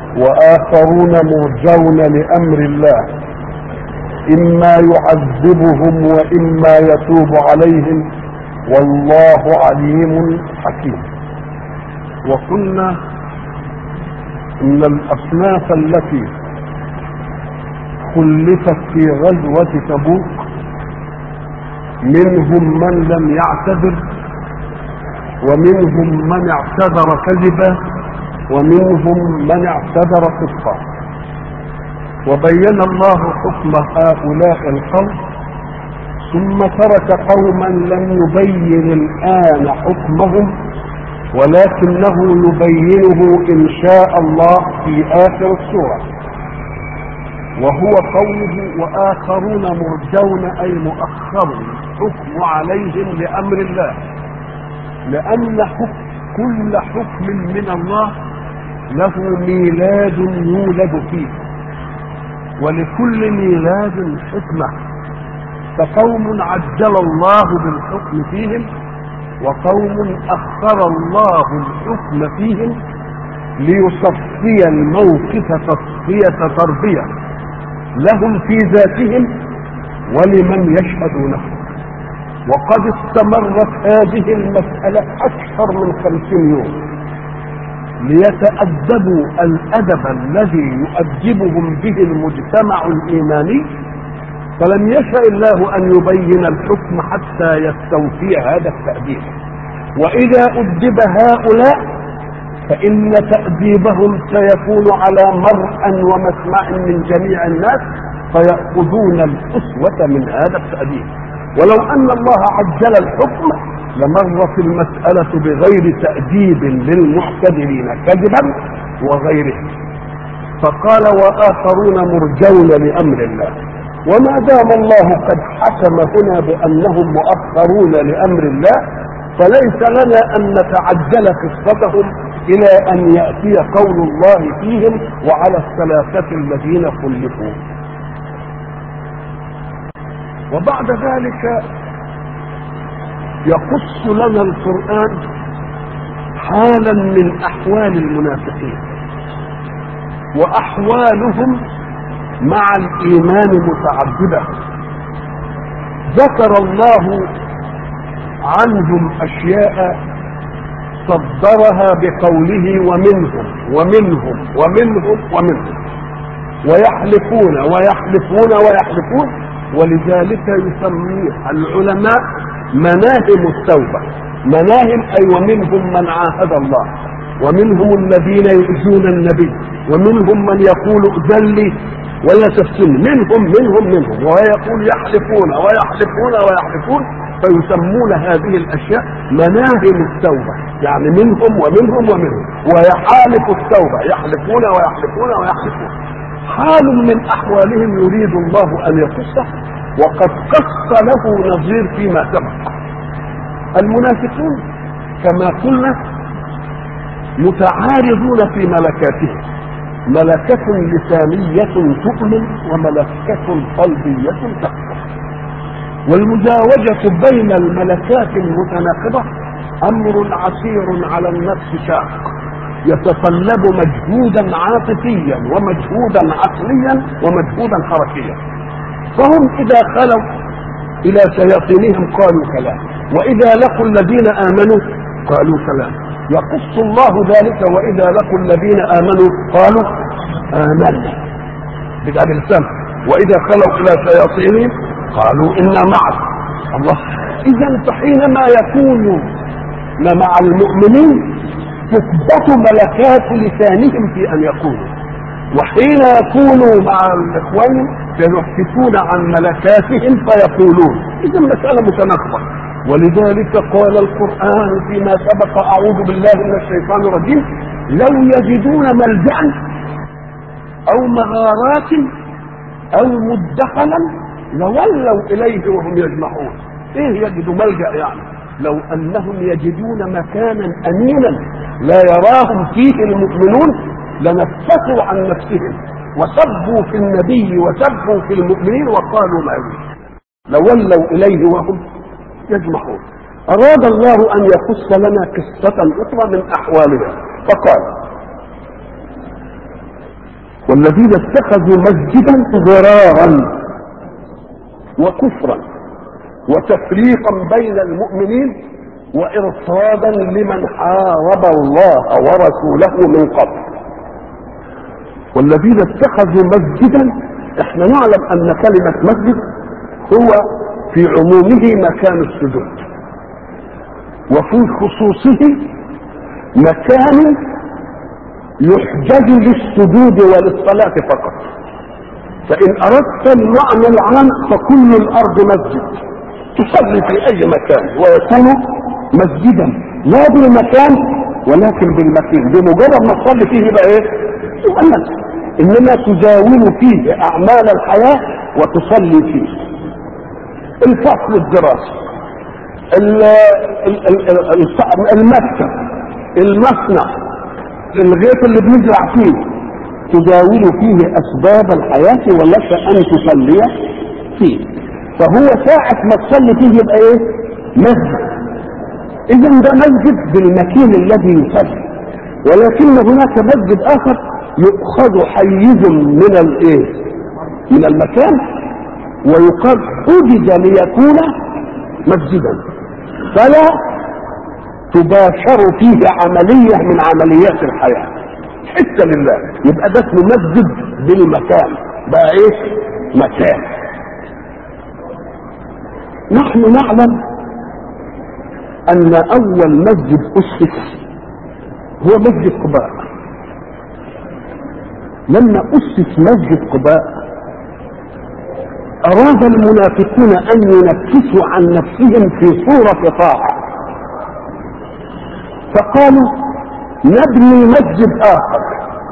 واخرون مرجون لامر الله اما يعذبهم واما يتوب عليهم والله عليم حكيم وقلنا ان الاصناف التي خلفت في غزوه تبوك منهم من لم يعتذر ومنهم من اعتذر كذبا ومنهم من اعتذر صدقا وبين الله حكم هؤلاء القوم ثم ترك قوما لم يبين الان حكمهم ولكنه يبينه ان شاء الله في اخر السوره وهو قوله واخرون مرجون اي مؤخر حكم عليهم لامر الله لان حكم كل حكم من الله له ميلاد يولد فيه ولكل ميلاد حكمه فقوم عجل الله بالحكم فيهم وقوم اخر الله الحكم فيهم ليصفي الموقف تصفيه تربيه لهم في ذاتهم ولمن يشهدونه وقد استمرت هذه المسألة أكثر من خمسين يوم ليتأدبوا الأدب الذي يؤدبهم به المجتمع الإيماني فلم يشاء الله أن يبين الحكم حتى يستوفي هذا التأديب وإذا أدب هؤلاء فإن تأديبهم سيكون على مرء ومسمع من جميع الناس فيأخذون الأسوة من هذا التأديب ولو أن الله عجل الحكم لمرت المسألة بغير تأديب للمعتدلين كذبا وغيره فقال وآخرون مرجون لأمر الله وما دام الله قد حكم هنا بأنهم مؤخرون لأمر الله فليس لنا أن نتعجل قصتهم إلى أن يأتي قول الله فيهم وعلى الثلاثة الذين خلفوا وبعد ذلك يقص لنا القرآن حالا من أحوال المنافقين وأحوالهم مع الإيمان متعددة ذكر الله عنهم أشياء صدرها بقوله ومنهم ومنهم ومنهم ومنهم ويحلفون ويحلفون ويحلفون ولذلك يسميها العلماء مناهم التوبة مناهم أي ومنهم من عاهد الله ومنهم الذين يؤذون النبي ومنهم من يقول ائذن لي ولا تفتن منهم منهم منهم ويقول يحلفون ويحلفون ويحلفون فيسمون هذه الاشياء مناهم التوبه يعني منهم ومنهم ومنهم ويحالف التوبه يحلفون ويحلفون ويحلفون حال من احوالهم يريد الله ان يقصه وقد قص له نظير فيما سبق المنافقون كما قلنا متعارضون في ملكاتهم ملكة لسانية تؤمن وملكة قلبية تكفر والمزاوجة بين الملكات المتناقضة أمر عسير على النفس شاق يتطلب مجهودا عاطفيا ومجهودا عقليا ومجهودا حركيا فهم إذا خلوا إلى شياطينهم قالوا كلام وإذا لقوا الذين آمنوا قالوا كلام يقص الله ذلك واذا لقوا الذين امنوا قالوا امنا بدأ بالسمع واذا خلوا الى شياطينهم قالوا انا معك الله اذا فحينما يكون مع المؤمنين تثبت ملكات لسانهم في ان يقولوا وحين يكونوا مع الاخوان فيحكفون عن ملكاتهم فيقولون اذا مساله متناقضه ولذلك قال القرآن فيما سبق أعوذ بالله من الشيطان الرجيم لو يجدون ملجأ أو مغارات أو مدخلا لولوا إليه وهم يجمعون إيه يجدوا ملجأ يعني لو أنهم يجدون مكانا أمينا لا يراهم فيه المؤمنون لنفسوا عن نفسهم وسبوا في النبي وسبوا في المؤمنين وقالوا ما يريد لولوا إليه وهم يجمعون أراد الله أن يقص لنا قصة أخرى من أحوالها فقال والذين اتخذوا مسجدا ضرارا وكفرا وتفريقا بين المؤمنين وارصادا لمن حارب الله ورسوله من قبل والذين اتخذوا مسجدا احنا نعلم ان كلمة مسجد هو في عمومه مكان السجود وفي خصوصه مكان يحجز للسجود وللصلاة فقط فإن أردت المعنى العام فكل الأرض مسجد تصلي في أي مكان ويكون مسجدا لا بالمكان ولكن بالمكان بمجرد ما تصلي فيه يبقى ايه؟ يبقى مسجد انما تزاول فيه اعمال الحياه وتصلي فيه الفصل الدراسي المكتب المصنع الغيط اللي بنزرع فيه تزاول فيه اسباب الحياه ولك ان تصلي فيه فهو ساعة ما تصلي فيه يبقى ايه؟ مسجد اذا ده مسجد بالمكين الذي يصلي ولكن هناك مسجد اخر يؤخذ حيز من الايه من المكان ويقال حجز ليكون مسجدا فلا تباشر فيه عملية من عمليات الحياة حتى لله يبقى ده اسمه مسجد بالمكان بقى ايه مكان نحن نعلم ان اول مسجد اسس هو مسجد قباء لما اسس مسجد قباء اراد المنافقون ان ينفسوا عن نفسهم في صورة طاعة فقالوا نبني مسجد اخر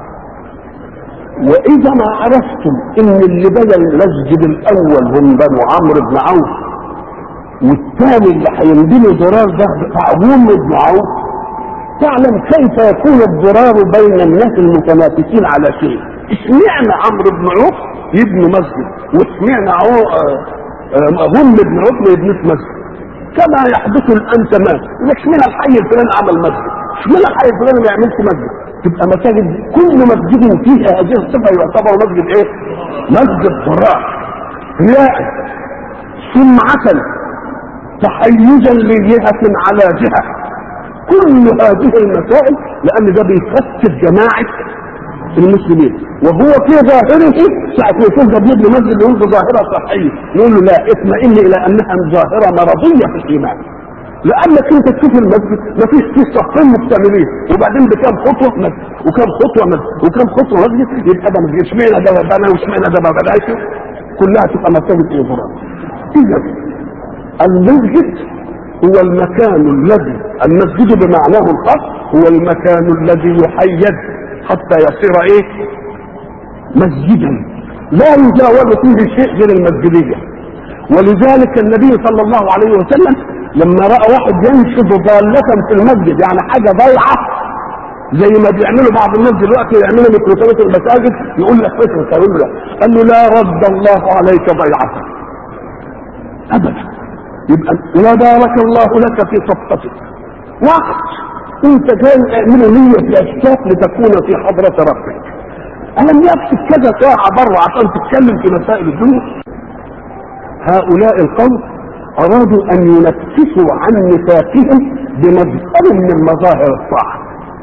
واذا ما عرفتم ان اللي بنى المسجد الاول هم بنو عمرو بن عوف والثاني اللي هينبني ضرار ده تعظيم بن عوف تعلم كيف يكون الضرار بين الناس المتنافسين على شيء اشمعنى عمرو بن عوف يبنوا مسجد واشمعنى هم بن عوف ما يبنوش مسجد كما يحدث الان تمام اشمعنى الحي الفلاني عمل مسجد اشمعنى الحي الفلاني ما يعملش مسجد تبقى مساجد كل مسجد فيه هذه الصفه يعتبر مسجد ايه؟ مسجد ضرار رياء سمعة تحيزا لجهة على جهة كل هذه المسائل لأن ده بيفسد جماعة المسلمين وهو في ظاهره ساعة ما يكون ده بيبني مسجد يقول ده ظاهرة صحية نقول له لا اطمئن إلى أنها ظاهرة مرضية في الإيمان لأنك أنت تشوف المسجد ما فيش فيه صفين مكتملين وبعدين بكام خطوة مسجد وكام خطوة مسجد وكام خطوة مسجد يبقى ده مسجد اشمعنى ده بنى واشمعنى ده ما بناش كلها تبقى مساجد إيه إذا المسجد هو المكان الذي المسجد بمعناه الخاص هو المكان الذي يحيد حتى يصير ايه مسجدا لا يجاوز فيه شيء غير المسجدية ولذلك النبي صلى الله عليه وسلم لما رأى واحد ينشد ضالة في المسجد يعني حاجة ضيعة زي ما بيعملوا بعض الناس دلوقتي يعملوا ميكروفونات المساجد يقول لك فكرة يقول له قال له لا رد الله عليك ضيعتك ابدا يبقى لا بارك الله لك في صفقتك وقت انت كان اعمل نية الاشتاق لتكون في حضرة ربك الم يكفي كذا ساعة بره عشان تتكلم في مسائل الدنيا هؤلاء القوم ارادوا ان ينفسوا عن نفاقهم بمظهر من مظاهر الطاعة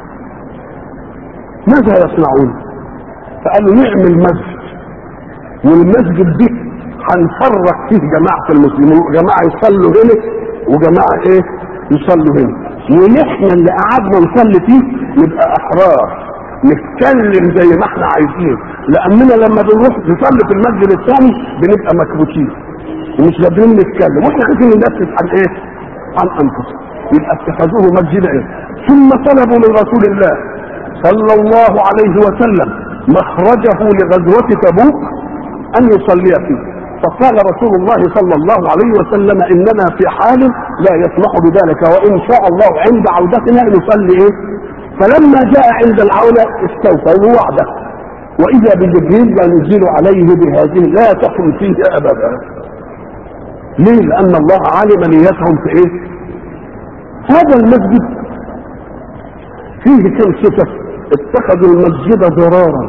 ماذا يصنعون فقالوا نعمل مسجد والمسجد ده هنفرق فيه جماعة المسلمين جماعة يصلوا هنا وجماعة ايه يصلوا هنا ونحن اللي قعدنا نصلي فيه نبقى احرار نتكلم زي ما احنا عايزين لاننا لما بنروح نصلي في المسجد الثاني بنبقى مكبوتين ومش قادرين نتكلم واحنا عايزين ننفذ عن ايه عن انفسهم يبقى اتخذوه مسجدا إيه؟ ثم طلبوا من رسول الله صلى الله عليه وسلم مخرجه لغزوة تبوك ان يصلي فيه فقال رسول الله صلى الله عليه وسلم اننا في حال لا يسمح بذلك وان شاء الله عند عودتنا نصلي ايه فلما جاء عند العودة استوفوا وعده واذا بجبريل ينزل عليه بهذه لا تقم فيه ابدا ليه لان الله علم نيتهم في ايه هذا المسجد فيه كم صفة اتخذوا المسجد ضرارا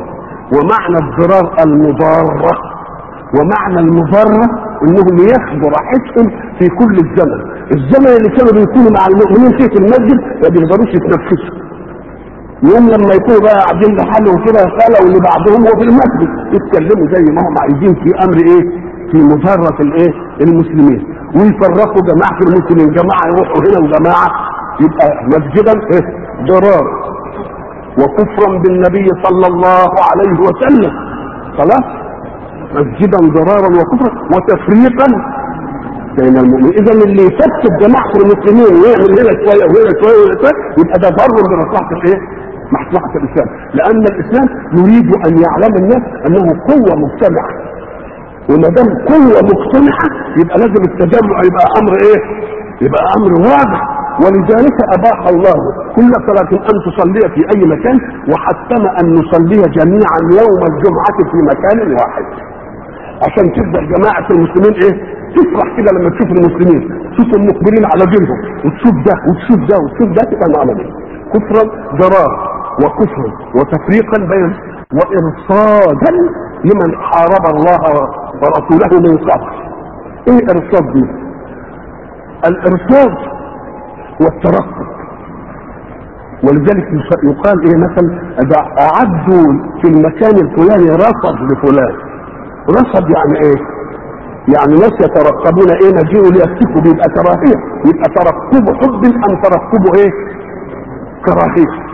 ومعنى الضرار المضارة ومعنى المضرة انهم ياخدوا راحتهم في كل الزمن الزمن اللي كانوا بيكونوا مع المؤمنين فيه في المسجد ما بيقدروش يتنفسوا يوم لما يكونوا بقى قاعدين لحالهم كده خلوا لبعضهم وفي المسجد يتكلموا زي ما هم عايزين في امر ايه في مضرة الايه المسلمين ويفرقوا جماعة المسلمين جماعة يروحوا هنا وجماعة يبقى مسجدا ايه ضرار وكفرا بالنبي صلى الله عليه وسلم خلاص مسجدا ضرارا وكفرا وتفريقا بين المؤمنين اذا اللي يفتت جماعه المسلمين ويعمل هنا شويه وهنا شويه وهنا شويه يبقى ده ضر بمصلحه الايه؟ مصلحه الاسلام لان الاسلام يريد ان يعلم الناس انه قوه مجتمعه وما دام قوه مجتمعه يبقى لازم التجمع يبقى امر ايه؟ يبقى امر واضح ولذلك اباح الله كل صلاه ان تصلي في اي مكان وحتم ان نصلي جميعا يوم الجمعه في مكان واحد عشان تبدا جماعه المسلمين ايه؟ تفرح كده لما تشوف المسلمين تشوفهم مقبلين على دينهم وتشوف ده وتشوف ده وتشوف ده تبقى معنى ايه؟ كفرا ضرار وكفرا وتفريقا بين وارصادا لمن حارب الله ورسوله من قبل. ايه ارصاد دي؟ الارصاد والترقب ولذلك يقال ايه مثلا اعدوا في المكان الفلاني رصد لفلان رصد يعني ايه؟ يعني ناس يترقبون ايه مجيء ليفتكوا بيبقى كراهيه يبقى ترقب حب ام ترقب ايه؟ كراهيه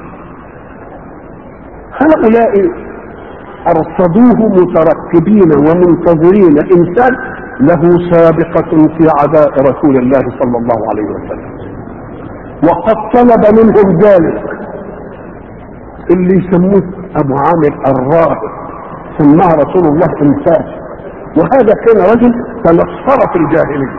هؤلاء ارصدوه مترقبين ومنتظرين انسان له سابقة في عداء رسول الله صلى الله عليه وسلم وقد طلب منهم ذلك اللي يسموه ابو عامر الراهب سماه رسول الله انسان وهذا كان رجل تنصر في الجاهليه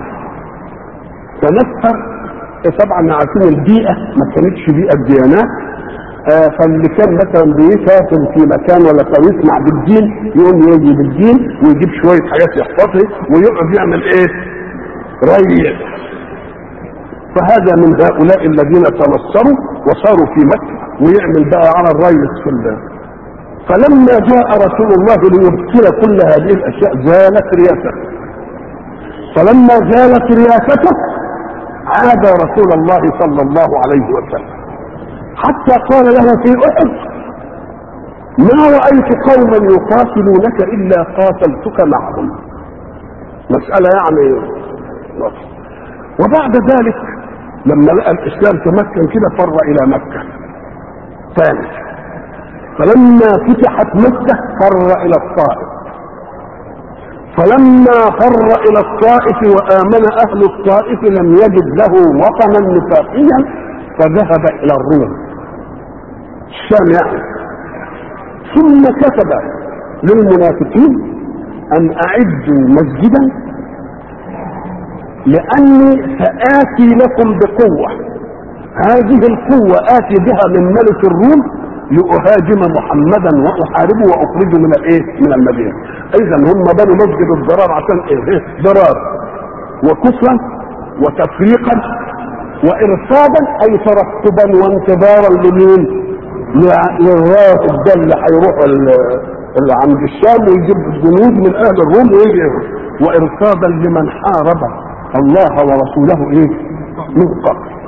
تنصر طبعا عارفين البيئه ما كانتش بيئه ديانات آه فاللي كان مثلا بيسافر في مكان ولا كان يسمع بالدين يقوم يجي بالدين ويجيب شويه حاجات يحفظها ويقعد يعمل ايه؟ ري فهذا من هؤلاء الذين تنصروا وصاروا في مكه ويعمل بقى على الريس في الله فلما جاء رسول الله ليبطل كل هذه الاشياء زالت رياسته فلما زالت رياسته عاد رسول الله صلى الله عليه وسلم حتى قال له في احد ما رايت قوما يقاتلونك الا قاتلتك معهم مساله يعني نصر. وبعد ذلك لما لقى الاسلام تمكن كده فر الى مكه ثاني فلما فتحت مكة فر إلى الطائف فلما فر إلى الطائف وآمن أهل الطائف لم يجد له وطنا نفاقيا فذهب إلى الروم الشام يعني ثم كتب للمنافقين أن أعدوا مسجدا لأني سآتي لكم بقوة هذه القوة آتي بها من ملك الروم لأهاجم محمدا وأحاربه وأخرجه من الإيه؟ من المدينة. إذا هم بنوا مسجد الضرار عشان إيه؟ ضرار وكفرا وتفريقا وإرصادا أي ترقبا وانتظارا لمين؟ للراهب ده اللي هيروح اللي عند الشام ويجيب جنود من أهل الروم ويجي وإرصادا لمن حارب الله ورسوله إيه؟ من قبل.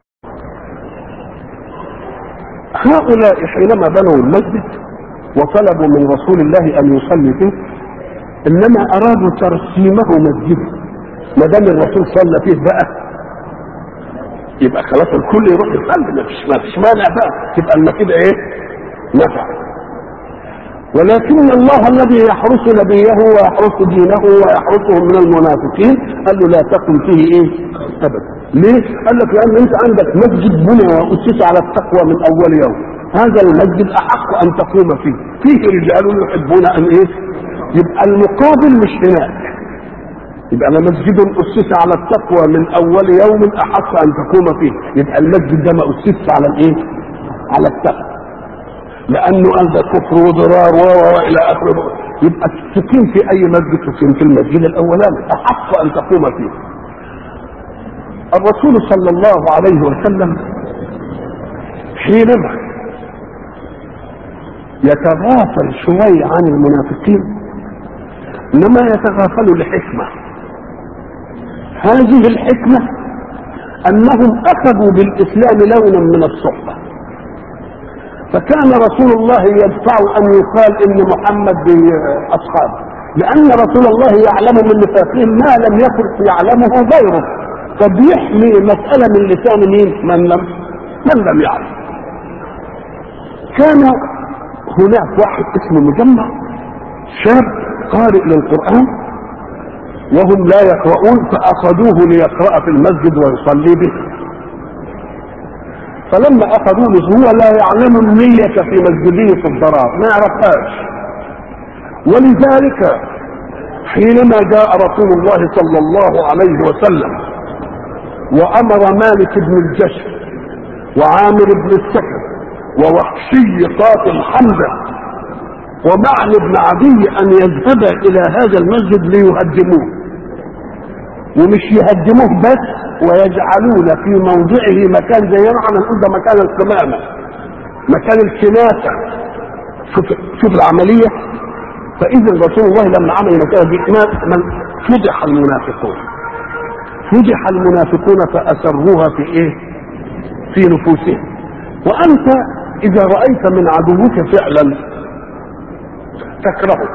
هؤلاء حينما بنوا المسجد وطلبوا من رسول الله ان يصلي فيه انما ارادوا ترسيمه مسجدا ما دام الرسول صلى فيه بقى يبقى خلاص الكل يروح يصلي ما فيش ما فيش مانع بقى تبقى المسجد ايه؟ نفع ولكن الله الذي يحرس نبيه ويحرس دينه ويحرسهم من المنافقين قال له لا تقم فيه ايه؟ ابدا ليه؟ قال لك لان انت عندك مسجد بني واسس على التقوى من اول يوم هذا المسجد احق ان تقوم فيه فيه رجال يحبون ان ايه؟ يبقى المقابل مش هناك يبقى انا مسجد اسس على التقوى من اول يوم احق ان تقوم فيه يبقى المسجد ده ما اسس على الايه؟ على التقوى لانه قال ده كفر وضرار والى اخره يبقى تقيم في اي مسجد تقيم في المسجد الاولاني احق ان تقوم فيه الرسول صلى الله عليه وسلم حينما يتغافل شوية عن المنافقين انما يتغافل لحكمة هذه الحكمة انهم اخذوا بالاسلام لونا من الصحبة فكان رسول الله يدفع ان يقال ان محمد باصحابه لان رسول الله يعلم من نفاقهم ما لم يكن يعلمه غيره فبيحمي مسألة من لسان مين من لم من لم يعلم كان هناك واحد اسمه مجمع شاب قارئ للقرآن وهم لا يقرؤون فأخذوه ليقرأ في المسجد ويصلي به فلما أخذوه هو لا يعلم النية في مسجده الضرار ما يعرفهاش ولذلك حينما جاء رسول الله صلى الله عليه وسلم وأمر مالك بن الجشم وعامر بن السكن ووحشي قاتل حمزة ومعن بن عدي ان يذهبا الى هذا المسجد ليهدموه ومش يهدموه بس ويجعلون في موضعه مكان زي ما احنا نقول ده مكان القمامة مكان الكناسة شوف شوف العملية فإذا رسول الله لما عمل مكان دي من فضح المنافقون فضح المنافقون فأسروها في إيه؟ في نفوسهم وأنت إذا رأيت من عدوك فعلا تكرهه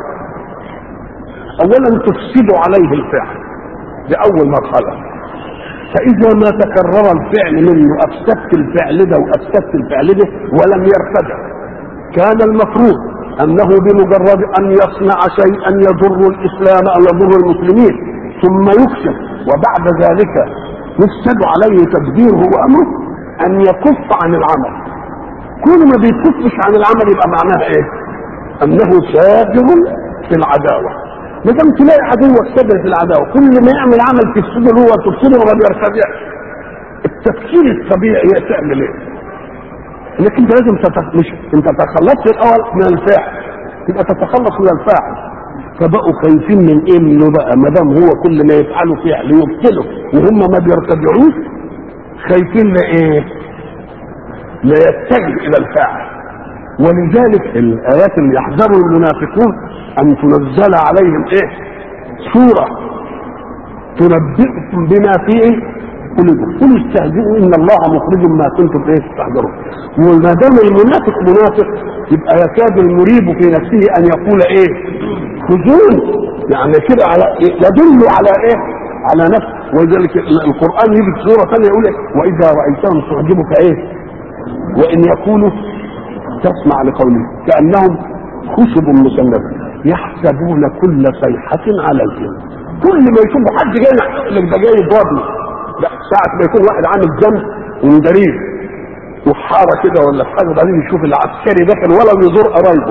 اولا تفسد عليه الفعل دي اول مرحله فاذا ما تكرر الفعل منه افسدت الفعل ده وافسدت الفعل ده ولم يرتدع كان المفروض انه بمجرد ان يصنع شيئا يضر الاسلام او يضر المسلمين ثم يكشف وبعد ذلك يفسد عليه تدبيره وامره ان يكف عن العمل كل ما بيكفش عن العمل يبقى معناها ايه انه سابر في العداوه ما دام تلاقي عدوك سابر في العداوه كل ما يعمل عمل تفسده هو تفسده وما بيرتدعش التفكير الطبيعي تعمل ايه؟ انك انت لازم تتخ... مش انت تخلصت الاول من الفاعل يبقى تتخلص من الفاعل فبقوا خايفين من ايه منه بقى ما دام هو كل ما يفعله فعل يبطله وهم ما بيرتدعوش خايفين لايه؟ لا يتجه الى الفاعل ولذلك الايات اللي يحذر المنافقون ان تنزل عليهم ايه سوره تنبئكم بما فيه قلوبكم قل استهزئوا ان الله مخرج ما كنتم ايه تحذرون وما دام المنافق منافق يبقى يكاد المريب في نفسه ان يقول ايه خذون يعني كده على يدل على ايه على نفسه ولذلك القران يجي في سوره ثانيه يقول إيه؟ واذا رايتهم تعجبك ايه وان يكونوا تسمع لقوله كأنهم خشب مسندة يحسبون كل صيحة عليهم كل ما يشوفوا حد جاي لك ده جاي يضربني لا ساعة ما يكون واحد عامل جنب ومدريب وحارة كده ولا حاجة وبعدين يشوف العسكري داخل ولا بيزور قرايبه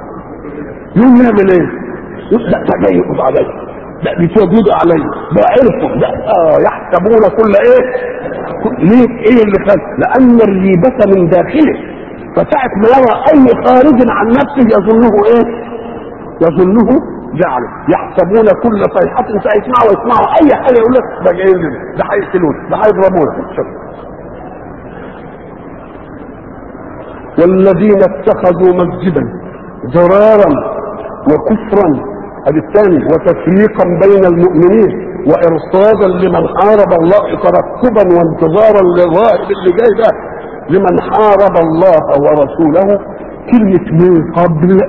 يوم يعمل ايه؟ يقول لا ده جاي يقضي عليا لا بيتوجد عليا ده عرفوا لا اه يحسبون كل ايه؟ ليه ايه اللي خلق؟ لأن الريبة من داخله فساعة ما يرى أي خارج عن نفسه يظنه إيه؟ يظنه جعله يحسبون كل صيحة سيسمعوا ويسمعوا أي حاجة يقول لك ده جاي ده هيقتلونا ده هيضربونا والذين اتخذوا مسجدا ضرارا وكفرا هذا الثاني وتفريقا بين المؤمنين وارصادا لمن حارب الله ترقبا وانتظارا للظاهر اللي جاي ده لمن حارب الله ورسوله كلمة من قبل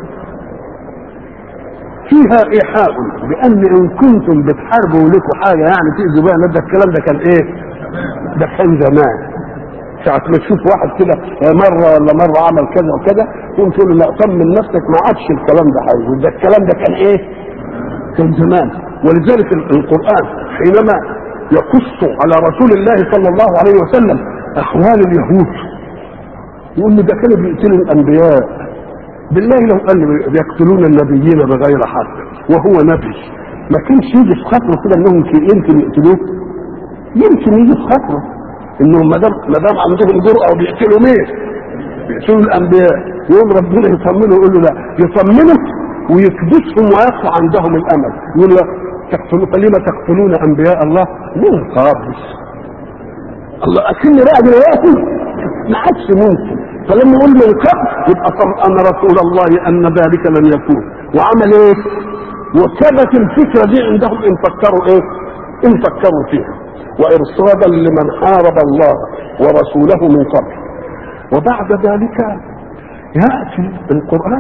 فيها إيحاء بأن إن كنتم بتحاربوا لكم حاجة يعني تأذوا بها ده الكلام ده كان إيه؟ ده كان زمان ساعة ما تشوف واحد كده مرة ولا مرة عمل كذا وكذا تقوم تقول له لا طمن نفسك ما عادش الكلام ده حاجة ده الكلام ده كان إيه؟ كان زمان ولذلك القرآن حينما يقص على رسول الله صلى الله عليه وسلم احوال اليهود يقول له ده كانوا بيقتلوا الانبياء بالله لو قال بيقتلون النبيين بغير حق وهو نبي ما كانش يجي في خطره كده انهم يمكن يقتلوه يمكن يجي في خطره انهم ما دام ما دام عندهم جرأه وبيقتلوا مين؟ بيقتلوا الانبياء يقوم ربنا يطمنه يقول له لا يطمنه ويكبسهم ويقع عندهم الامل يقول له تقتلوا فلما تقتلون انبياء الله من قبل الله اكن بقى دلوقتي ما عادش ممكن فلما يقول من قبل يبقى طمأن رسول الله ان ذلك لن يكون وعمل ايه؟ وثبت الفكره دي عندهم ان فكروا ايه؟ ان فكروا فيها وارصادا لمن حارب الله ورسوله من قبل وبعد ذلك ياتي القران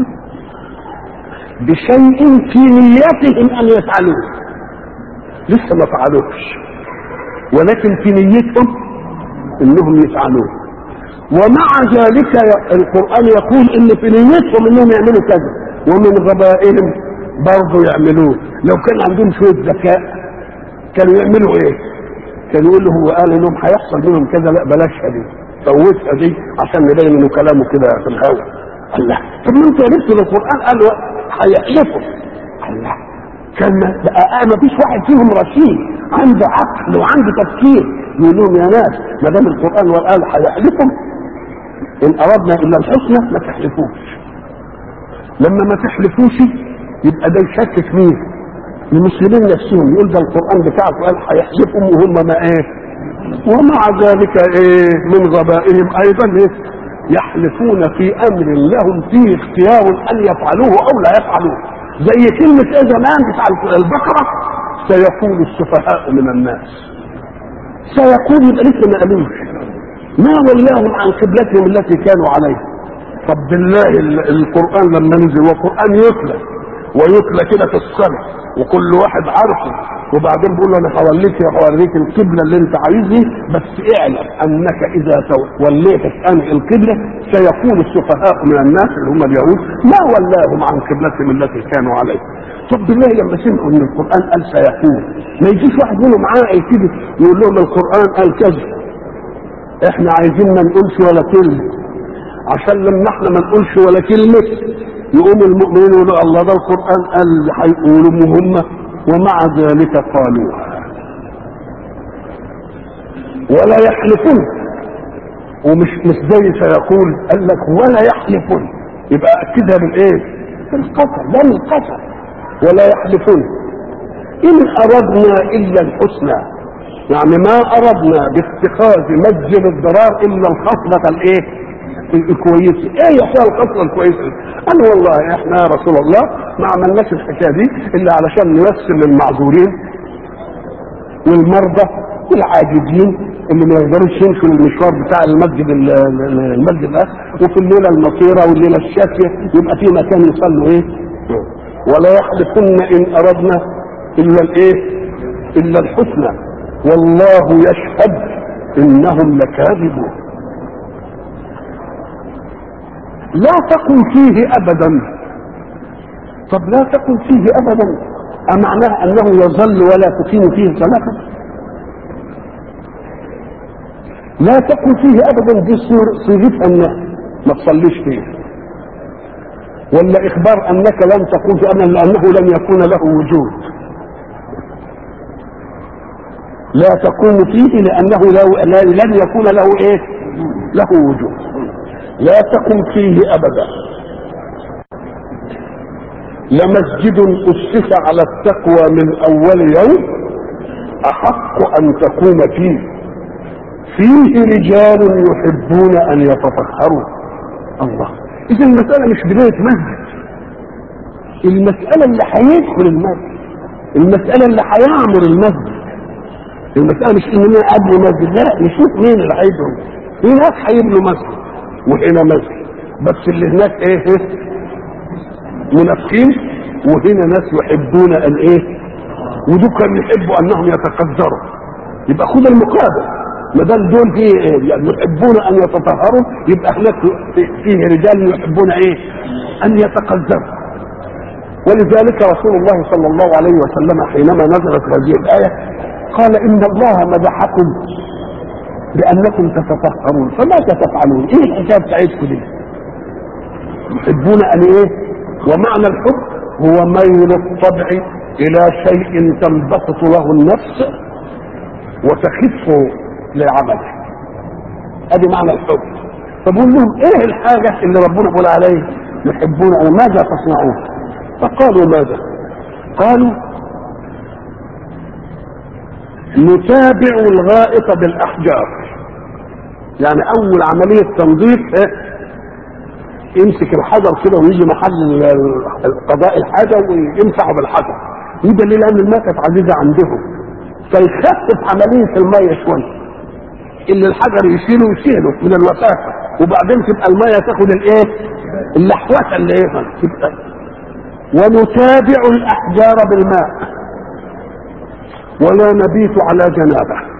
بشيء في نيتهم ان يفعلوه لسه ما فعلوش ولكن في نيتهم انهم يفعلوه ومع ذلك القران يقول ان في نيتهم انهم يعملوا كذا ومن غبائهم برضه يعملوه لو كان عندهم شويه ذكاء كانوا يعملوا ايه؟ كانوا يقول له هو قال انهم هيحصل منهم كذا لا بلاشها دي فوتها دي عشان نبين انه كلامه كده في الهوا الله طب ما انت عرفت ان القران قال هيحلفوا الله كان ما فيش واحد فيهم رشيد عنده عقل وعنده تفكير يقول لهم يا ناس ما دام القران وقال هيحلفوا ان اردنا الا الحسنى ما تحلفوش لما ما تحلفوش يبقى ده يشكك مين المسلمين نفسهم يقول ده القران بتاعكم قال هيحلفهم وهم ما ايه ومع ذلك ايه من غبائهم ايضا ايه يحلفون في امر لهم فيه اختيار ان يفعلوه او لا يفعلوه زي كلمه ايه زمان بتاع البقره سيقول السفهاء من الناس سيقول يبقى لسه ما قالوش ما ولاهم عن قبلتهم التي كانوا عليها طب بالله القران لما نزل وقران يتلى ويتلى كده في الصلاه وكل واحد عارفه وبعدين بيقول له انا هوليك هوريك القبله اللي انت عايزها بس اعلم انك اذا وليتك ان القبله سيقول السفهاء من الناس اللي هم اليهود ما ولاهم عن قبلتهم التي كانوا عليها طب بالله لما سمعوا ان القران قال سيقول ما يجيش واحد منهم عاقل كده يقول لهم القران قال كذا احنا عايزين ما نقولش ولا كلمه عشان لما احنا ما نقولش ولا كلمه يقوم المؤمنين يقولوا الله ده القران قال هيقولوا هم ومع ذلك قالوها ولا يحلفون ومش مش زي سيقول قال لك ولا يحلفون يبقى اكدها بالايه؟ بالقسم لا من القسم ولا يحلفون ان اردنا الا الحسنى يعني ما اردنا باتخاذ مسجد الضرار الا الخصله الايه؟ الكويسه ايه يا اخويا الخصله الكويسه قال والله احنا يا رسول الله ما عملناش الحكايه دي الا علشان نيسر للمعذورين والمرضى والعاجزين اللي ما يقدروش يمشوا المشوار بتاع المسجد المسجد ده وفي الليله المطيره والليله الشافيه يبقى في مكان يصلوا ايه ولا يحلفن ان اردنا الا الايه الا الحسنى والله يشهد انهم لكاذبون لا تقم فيه ابدا طب لا تقم فيه ابدا امعناه انه يظل ولا تقيم فيه صلاه لا تقم فيه ابدا دي صيغتها النهي ما تصليش فيه ولا اخبار انك لن تقوم فيه ابدا لانه لن يكون له وجود لا تقوم فيه لانه لو لن يكون له ايه له وجود لا تقم فيه ابدا لمسجد اسس على التقوى من اول يوم احق ان تقوم فيه فيه رجال يحبون ان يتطهروا الله اذا المساله مش بدايه مسجد المساله اللي هيدخل المسجد المساله اللي هيعمر المسجد المساله مش اننا ابني مسجد لا نشوف مين اللي هيدخل في ناس هيبنوا مسجد وهنا مسجد بس اللي هناك ايه منافقين وهنا ناس يحبون ان ايه ودول كانوا يحبوا انهم يتقدروا يبقى خد المقابل ما دام دول فيه إيه؟ يعني يحبون ان يتطهروا يبقى هناك فيه رجال يحبون ايه ان يتقدروا ولذلك رسول الله صلى الله عليه وسلم حينما نزلت هذه الايه قال ان الله مدحكم بانكم تتطهرون فماذا تفعلون ايه الحكايه بتاعتكم دي يحبون ان ايه ومعنى الحب هو ميل الطبع الى شيء تنبسط له النفس وتخف لعمله ادي معنى الحب فبقول لهم ايه الحاجه اللي ربنا بيقول عليه يحبون أن ماذا تصنعون فقالوا ماذا قالوا نتابع الغائط بالاحجار يعني اول عمليه تنظيف إيه؟ يمسك الحجر كده ويجي محل قضاء الحاجه ويمسحه بالحجر دي دليل ان الماء كانت عزيزه عندهم فيخفف عمليه الميه شويه اللي الحجر يشيله يشيله من الوساخه وبعدين تبقى الميه تاخد الايه؟ اللحوسه اللي ايه تبقى ونتابع الاحجار بالماء ولا نبيت على جنابه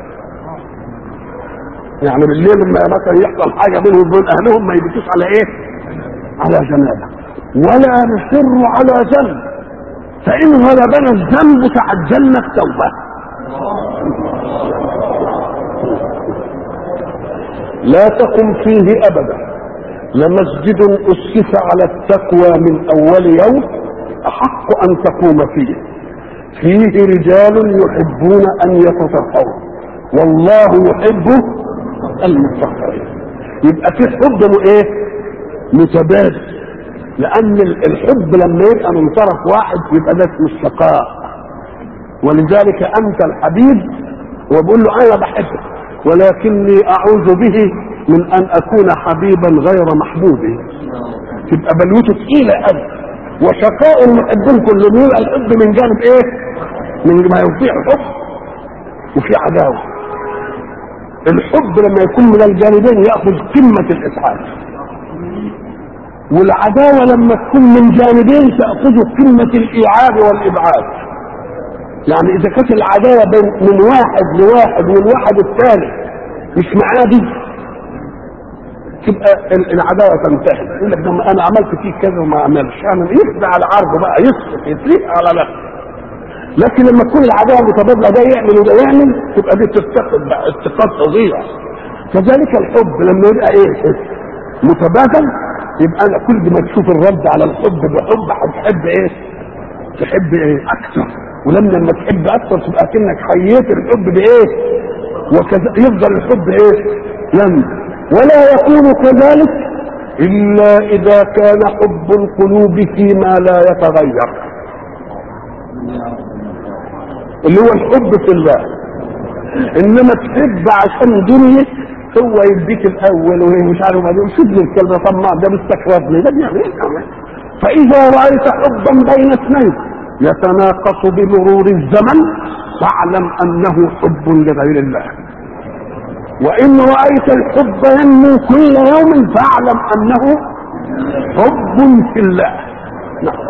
يعني بالليل لما مثلا يحصل حاجه بينهم وبين اهلهم ما يبيتوش على ايه؟ على جنابه ولا نصر على ذنب فان غلبنا الذنب تعجلنا التوبه لا تقم فيه ابدا لمسجد اسس على التقوى من اول يوم احق ان تقوم فيه فيه رجال يحبون ان يتطهروا والله يحب المتطهرين يبقى في حب ايه متبادل لان الحب لما يبقى من طرف واحد يبقى ده اسمه الشقاء ولذلك انت الحبيب وبقول له انا بحبك ولكني اعوذ به من ان اكون حبيبا غير محبوب تبقى بلوته ثقيله قوي وشقاء المحبين كلهم يبقى الحب من جانب ايه؟ من ما يطيع حب وفي عداوه الحب لما يكون من الجانبين ياخذ قمه الاسعاف والعداوه لما تكون من جانبين تاخذ قمه الايعاب والابعاد يعني اذا كانت العداوه بين من واحد لواحد والواحد الثالث مش معادي تبقى العداوه تنتهي يقول لك انا عملت فيك كذا وما عملش انا يخدع على عرضه بقى يسقط يتريق على نفسه لكن لما تكون العداوه متبادله ده يعمل وده يعمل تبقى دي تفتقد بقى اتقاد فظيع كذلك الحب لما يبقى ايه متبادل يبقى انا كل ما تشوف الرد على الحب بحب هتحب ايه؟ تحب ايه؟ اكثر ولما لما تحب اكثر تبقى كانك حييت الحب بايه؟ وكذا يفضل الحب ايه؟ ينمو ولا يكون كذلك الا اذا كان حب القلوب فيما لا يتغير اللي هو الحب في الله انما تحب عشان دنيا هو يديك الاول ومش عارف بعدين شوف لي الكلمه طماع ده مستكرهني ده بيعمل ايه فاذا رايت حبا بين اثنين يتناقص بمرور الزمن فاعلم انه حب لغير الله وان رايت الحب ينمو كل يوم فاعلم انه حب في الله نعم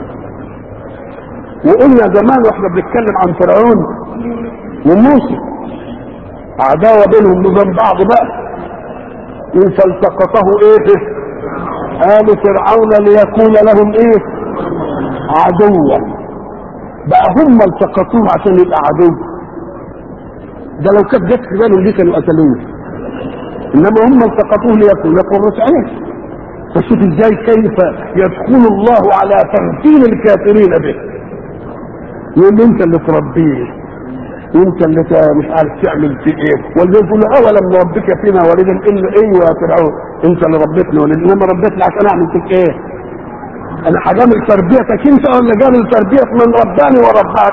وقلنا زمان واحنا بنتكلم عن فرعون وموسى عداوه بينهم وبين بعض بقى فالتقطه ايه آل فرعون ليكون لهم ايه عدوا بقى هم التقطوه عشان يبقى عدو ده لو كانت جت في بالهم دي كانوا قتلوه انما هم التقطوه ليكون لكم رسعين فشوف ازاي كيف يدخل الله على تغفيل الكافرين به يقول انت اللي تربيه وانت اللي مش عارف تعمل في ايه والذي يقول اولم ربك فينا ولدا الا ايوه يا فرعون انت اللي ربيتني ولد انما ربيتني عشان اعمل فيك ايه انا هجامل تربيتك انت ولا جامل تربيه من رباني ورباك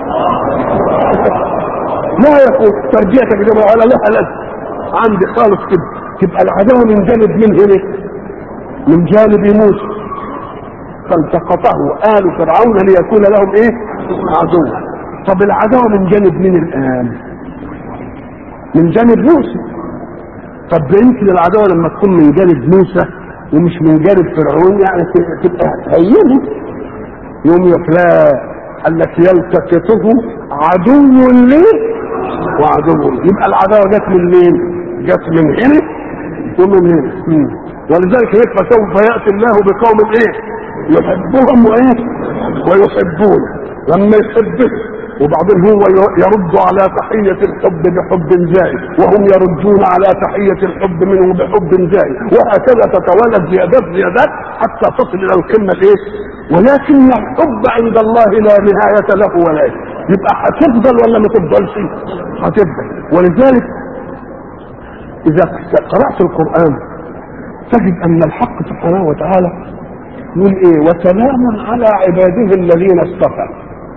لا يقول تربيتك دي ولا لها لازمه عندي خالص كده تبقى العداوه من جانب من هنا من جانب موسى فالتقطه آل فرعون ليكون لهم ايه عدوا طب العداوة من جانب مين الآن من جانب موسى طب يمكن العداوة لما تكون من جانب موسى ومش من جانب فرعون يعني تبقى هينه يوم يقول قال لك يلتقطه عدو لي وعدو لي يبقى العداوة جت من مين جت من هنا ومن هنا ولذلك هيك فسوف يأتي الله بقوم ايه يحبهم وايه ويحبونه لما يحبه وبعدين هو يرد على تحية الحب بحب زائد وهم يردون على تحية الحب منه بحب زائد وهكذا تتوالد زيادات زيادات حتى تصل الى القمة الايه ولكن الحب عند الله لا نهاية له ولا إيه. يبقى هتفضل ولا ما تفضلش هتفضل ولذلك اذا قرأت القرآن تجد ان الحق سبحانه وتعالى يقول ايه وسلام على عباده الذين اصطفى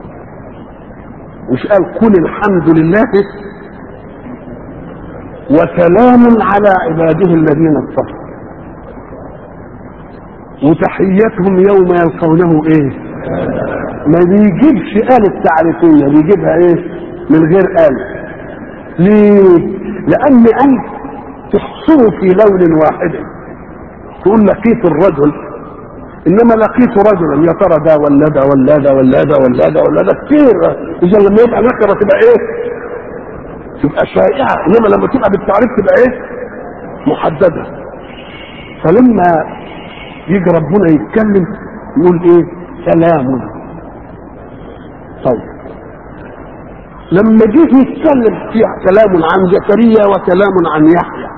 مش قال قل الحمد لله وسلام على عباده الذين اصطفى وتحيتهم يوم يلقونه ايه ما بيجيبش آلة تعريفية بيجيبها ايه من غير آلة ليه لأن أنت تحصره في لون واحد تقول لقيت الرجل انما لقيت رجلا يا ترى ده ولا ده ولا ده ولا ده ولا ده ولا ده كتير اذا لما يبقى نكره تبقى ايه؟ تبقى شائعه انما لما تبقى بالتعريف تبقى ايه؟ محدده فلما يجي ربنا يتكلم يقول ايه؟ سلام طيب لما جه يتكلم في كلام عن زكريا وكلام عن يحيى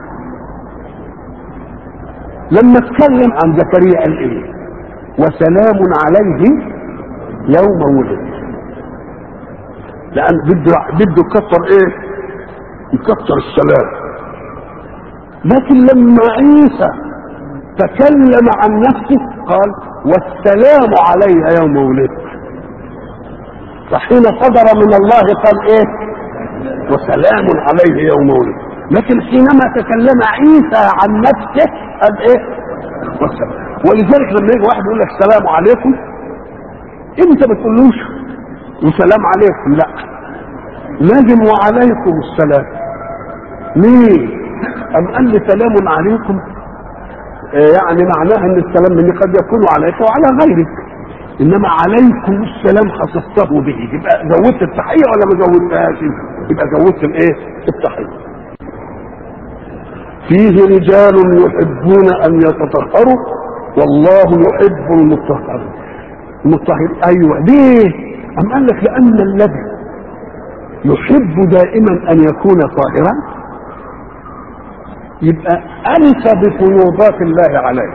لما اتكلم عن زكريا قال ايه وسلام عليه يوم ولد لان بده بده يكتر ايه يكتر السلام لكن لما عيسى تكلم عن نفسه قال والسلام علي يوم ولدت فحين صدر من الله قال ايه وسلام عليه يوم ولد لكن حينما تكلم عيسى عن نفسه قال ايه والسلام ولذلك لما يجي واحد يقول لك السلام عليكم انت ما تقولوش وسلام عليكم لا لازم وعليكم السلام ليه ام قال لي سلام عليكم آه يعني معناها ان السلام مني قد يكون عليك وعلى غيرك انما عليكم السلام خصصته به يبقى زودت التحيه ولا ما زودتهاش يبقى زودت الايه التحيه فيه رجال يحبون ان يتطهروا والله يحب المطهرين المطهر ايوه ليه ام قال لك لان الذي يحب دائما ان يكون طاهرا يبقى انس بفيوضات الله عليه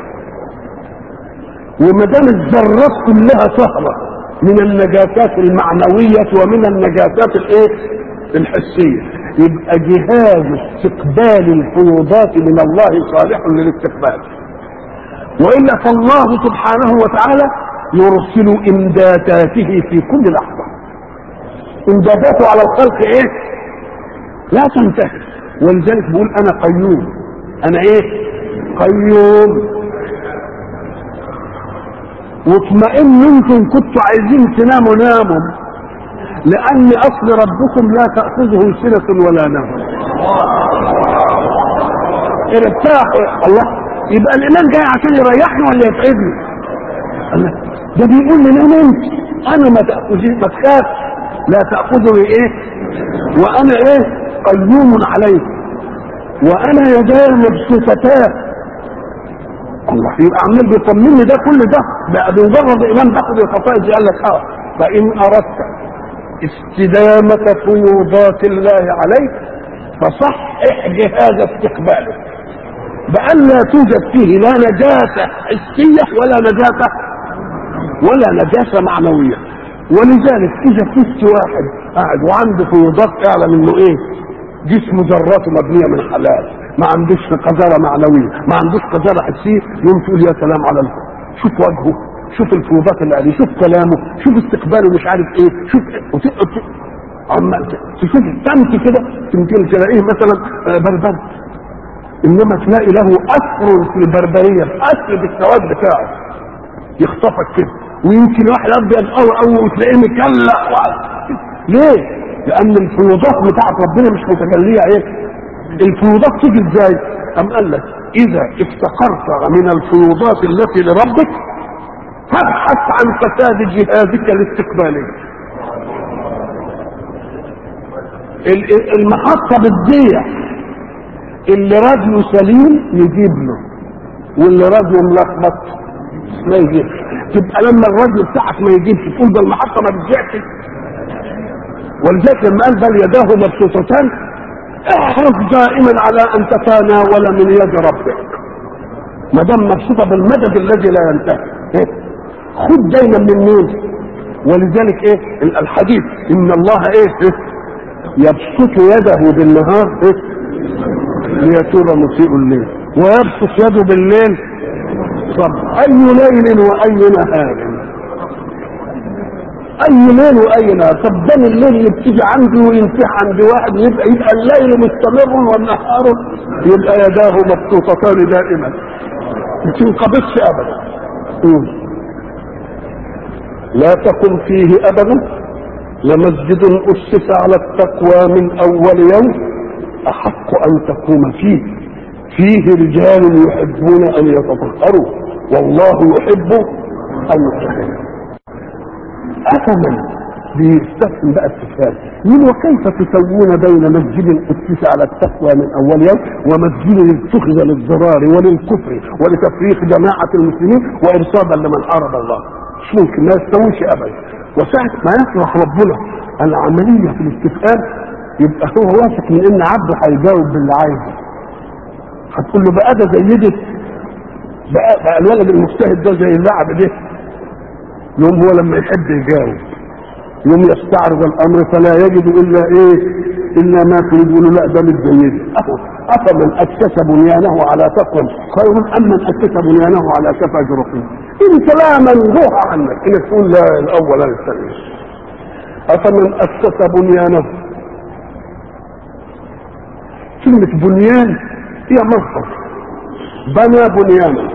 وما دام الذرات كلها طهره من النجاسات المعنويه ومن النجاسات الايه الحسيه يبقى جهاز استقبال الفيوضات من الله صالح للاستقبال والا فالله سبحانه وتعالى يرسل امداداته في كل لحظه امداداته على الخلق ايه لا تنتهي ولذلك بيقول انا قيوم انا ايه قيوم واطمئن انتم كنتوا عايزين تناموا ناموا لان اصل ربكم لا تاخذه سنه ولا نوم ارتاحوا الله يبقى الامام جاي عشان يريحني ولا يتعبني الله ده بيقول لي نام انت انا ما تاخذي ما تخاف لا تاخذه ايه وانا ايه قيوم عليك وانا يداي مبسوطتان الله يبقى عمال بيطمني ده كل ده بقى بمجرد امام تاخذ الخصائص قال لك اه فان اردت استدامة فيوضات الله عليك فصحح جهاز استقبالك بأن لا توجد فيه لا نجاسة حسية ولا نجاسة ولا نجاسة معنوية ولذلك إذا كنت واحد قاعد وعنده فيوضات اعلم انه ايه جسمه ذراته مبنية من حلال ما عندوش قذارة معنوية ما عندوش قذارة حسية يوم تقول يا سلام على الفو. شوف وجهه شوف الفوضات اللي عليه شوف كلامه شوف استقباله مش عارف ايه شوف وتقعد اما تشوف تمشي كده يمكن تلاقيه مثلا بربري انما تلاقي له اثر في البربريه اثر في السواد بتاعه يخطفك كده ويمكن واحد ابيض قوي قوي وتلاقيه مكلق ليه؟ لان الفيوضات بتاعت ربنا مش متجليه ايه؟ الفيوضات تيجي ازاي؟ ام قال لك اذا افتقرت من الفيوضات التي لربك فابحث عن فساد جهازك الاستقبالي المحطة بتضيع اللي راديو سليم يجيب له واللي راديو ملخبط ما يجيبش تبقى لما الراديو بتاعك ما يجيبش تقول ده المحطة ما بتجيبش ولذلك لما قال بل يداه مبسوطتان احرص دائما على ان تتناول من يد ربك ما دام مبسوطه بالمدد الذي لا ينتهي إيه؟ خد دايما من مين ولذلك ايه الحديث ان الله ايه, إيه؟ يبسط يده بالنهار ايه ليتوب مسيء الليل ويبسط يده بالليل طب اي ليل واي نهار اي ليل واي نهار طب ده الليل يبتدي عندي وينتهي عند واحد يبقى يبقى الليل مستمر والنهار يبقى يداه مبسوطتان دائما ما تنقبضش ابدا مم. لا تقم فيه ابدا لمسجد اسس على التقوى من اول يوم احق ان تقوم فيه فيه رجال يحبون ان يتطهروا والله يحب المطهرين افمن بيستفهم بقى استفهام من وكيف تسوون بين مسجد اسس على التقوى من اول يوم ومسجد اتخذ للضرار وللكفر ولتفريق جماعه المسلمين وارصادا لمن حارب الله مش ممكن ما يستويش ابدا وساعه ما يشرح ربنا العمليه في الاستفهام يبقى هو واثق من ان عبده هيجاوب باللي عايزه هتقول له بقى ده زي ده بقى, بقى الولد المجتهد ده زي اللعب ده يوم هو لما يحب يجاوب يوم يستعرض الامر فلا يجد الا ايه الا ما تريد يقول له لا ده مش زي ده افمن اسس بنيانه على تقوى خير ام من اسس بنيانه على شفا جرف انت لا منزوح عنك انك تقول لا الاول انا الثاني افمن اسس بنيانه كلمة بنيان هي مصدر بنى بنيانا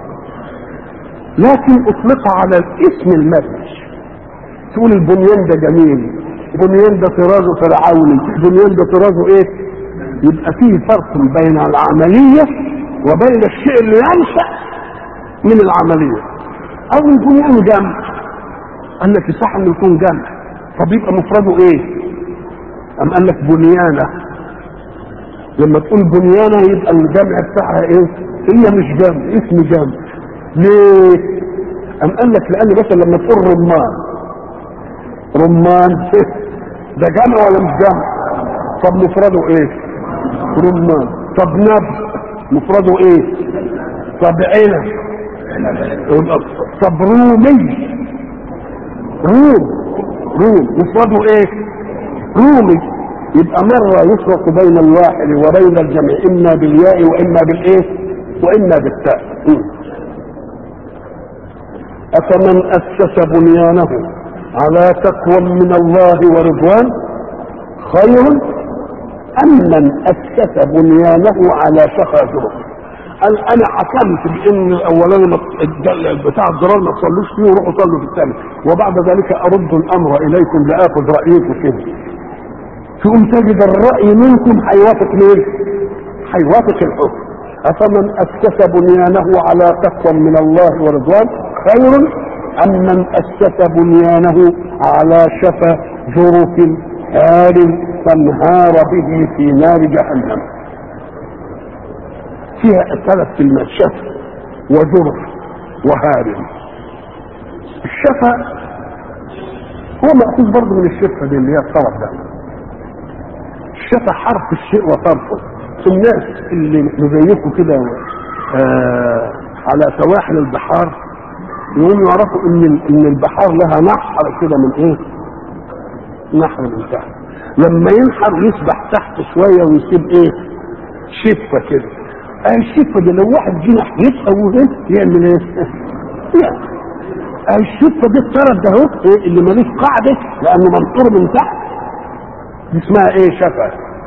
لكن اطلق على الاسم المبني تقول البنيان ده جميل بنيان ده طرازه فرعوني بنيان ده طرازه ايه يبقى فيه فرق بين العملية وبين الشيء اللي ينشأ من العملية او البنيان جمع قال لك يصح انه يكون جمع طب يبقى مفرده ايه ام قال لك بنيانه لما تقول بنيانه يبقى الجمع بتاعها ايه هي مش جمع اسم جمع ليه ام قال لك لان مثلا لما تقول رمان رمان ده جمع ولا مش جمع طب مفرده ايه رمان طب نبض مفرده ايه طب عنب طب رومي روم روم مفرده ايه رومي يبقى مرة يفرق بين الواحد وبين الجمع اما بالياء واما بالايه واما بالتاء افمن اسس بنيانه على تقوى من الله ورضوان خير ام من اسس بنيانه على شفا جرف قال انا حكمت بان الاولاني بتاع الضرار ما تصلوش فيه وروحوا صلوا في الثاني وبعد ذلك ارد الامر اليكم لاخذ رايكم فيه تقوم تجد الراي منكم هيوافق مين؟ هيوافق الحكم افمن اسس بنيانه على تقوى من الله ورضوان خير ام من اسس بنيانه على شفا جرف هار فانهار به في نار جهنم فيها ثلاث كلمات شفا وجرف وهار الشفا هو مأخوذ برضه من الشفة دي اللي هي الطرف ده الشفا حرف الشيء وطرفه الناس اللي زيكم كده آه على سواحل البحار يقوموا يعرفوا ان ان البحار لها نحر كده من ايه؟ نحر من تحت لما ينحر يسبح تحت شويه ويسيب ايه؟ شفه كده اهي الشفه دي لو واحد جه ناحيتها وهي يعمل ايه؟ يعني اهي الشفه دي الطرف ده اهو إيه اللي ماليش قاعده لانه منطور من تحت دي اسمها ايه شفا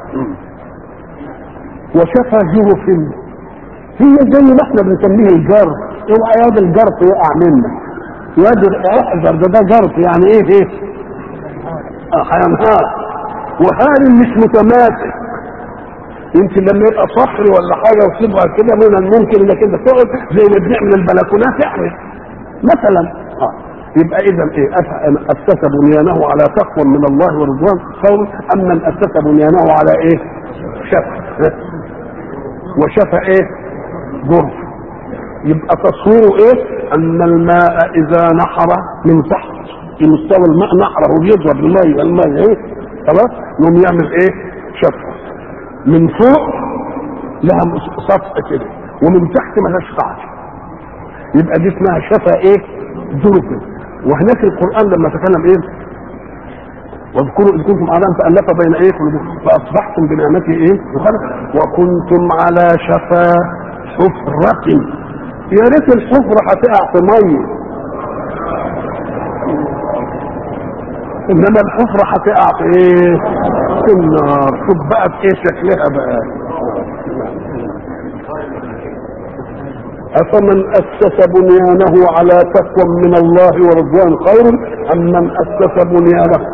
وشفا جرف هي زي ما احنا بنسميه الجرف اوعى ياض الجرف يقع منك ياض احذر ده ده جرف يعني ايه ايه هينهار وهار مش متماسك يمكن لما يبقى صخري ولا حاجه وتبقى كده من الممكن انك انت تقعد زي ما بنعمل البلكونات يعني مثلا اه يبقى اذا ايه اسس بنيانه على تقوى من الله ورضوان خير ام من اسس بنيانه على ايه؟ شفا وشفا ايه؟ جرف يبقى تصويره ايه؟ ان الماء اذا نحر من تحت في مستوى الماء نحره بيضرب الماء الماء ايه؟ خلاص؟ يقوم يعمل ايه؟ شفا من فوق لها سطح كده ومن تحت ملهاش قاعده يبقى دي اسمها شفا ايه؟ جرف وهناك القرآن لما تكلم ايه واذكروا اذ كنتم اعلام فالف بين ايه فاصبحتم بنعمته ايه وكنتم على شفا حفرة يا ريت الحفرة هتقع في مية انما الحفرة هتقع في ايه في النار شوف بقى بايه شكلها بقى أفمن أسس بنيانه على تقوى من الله ورضوان خير أم من أسس بنيانه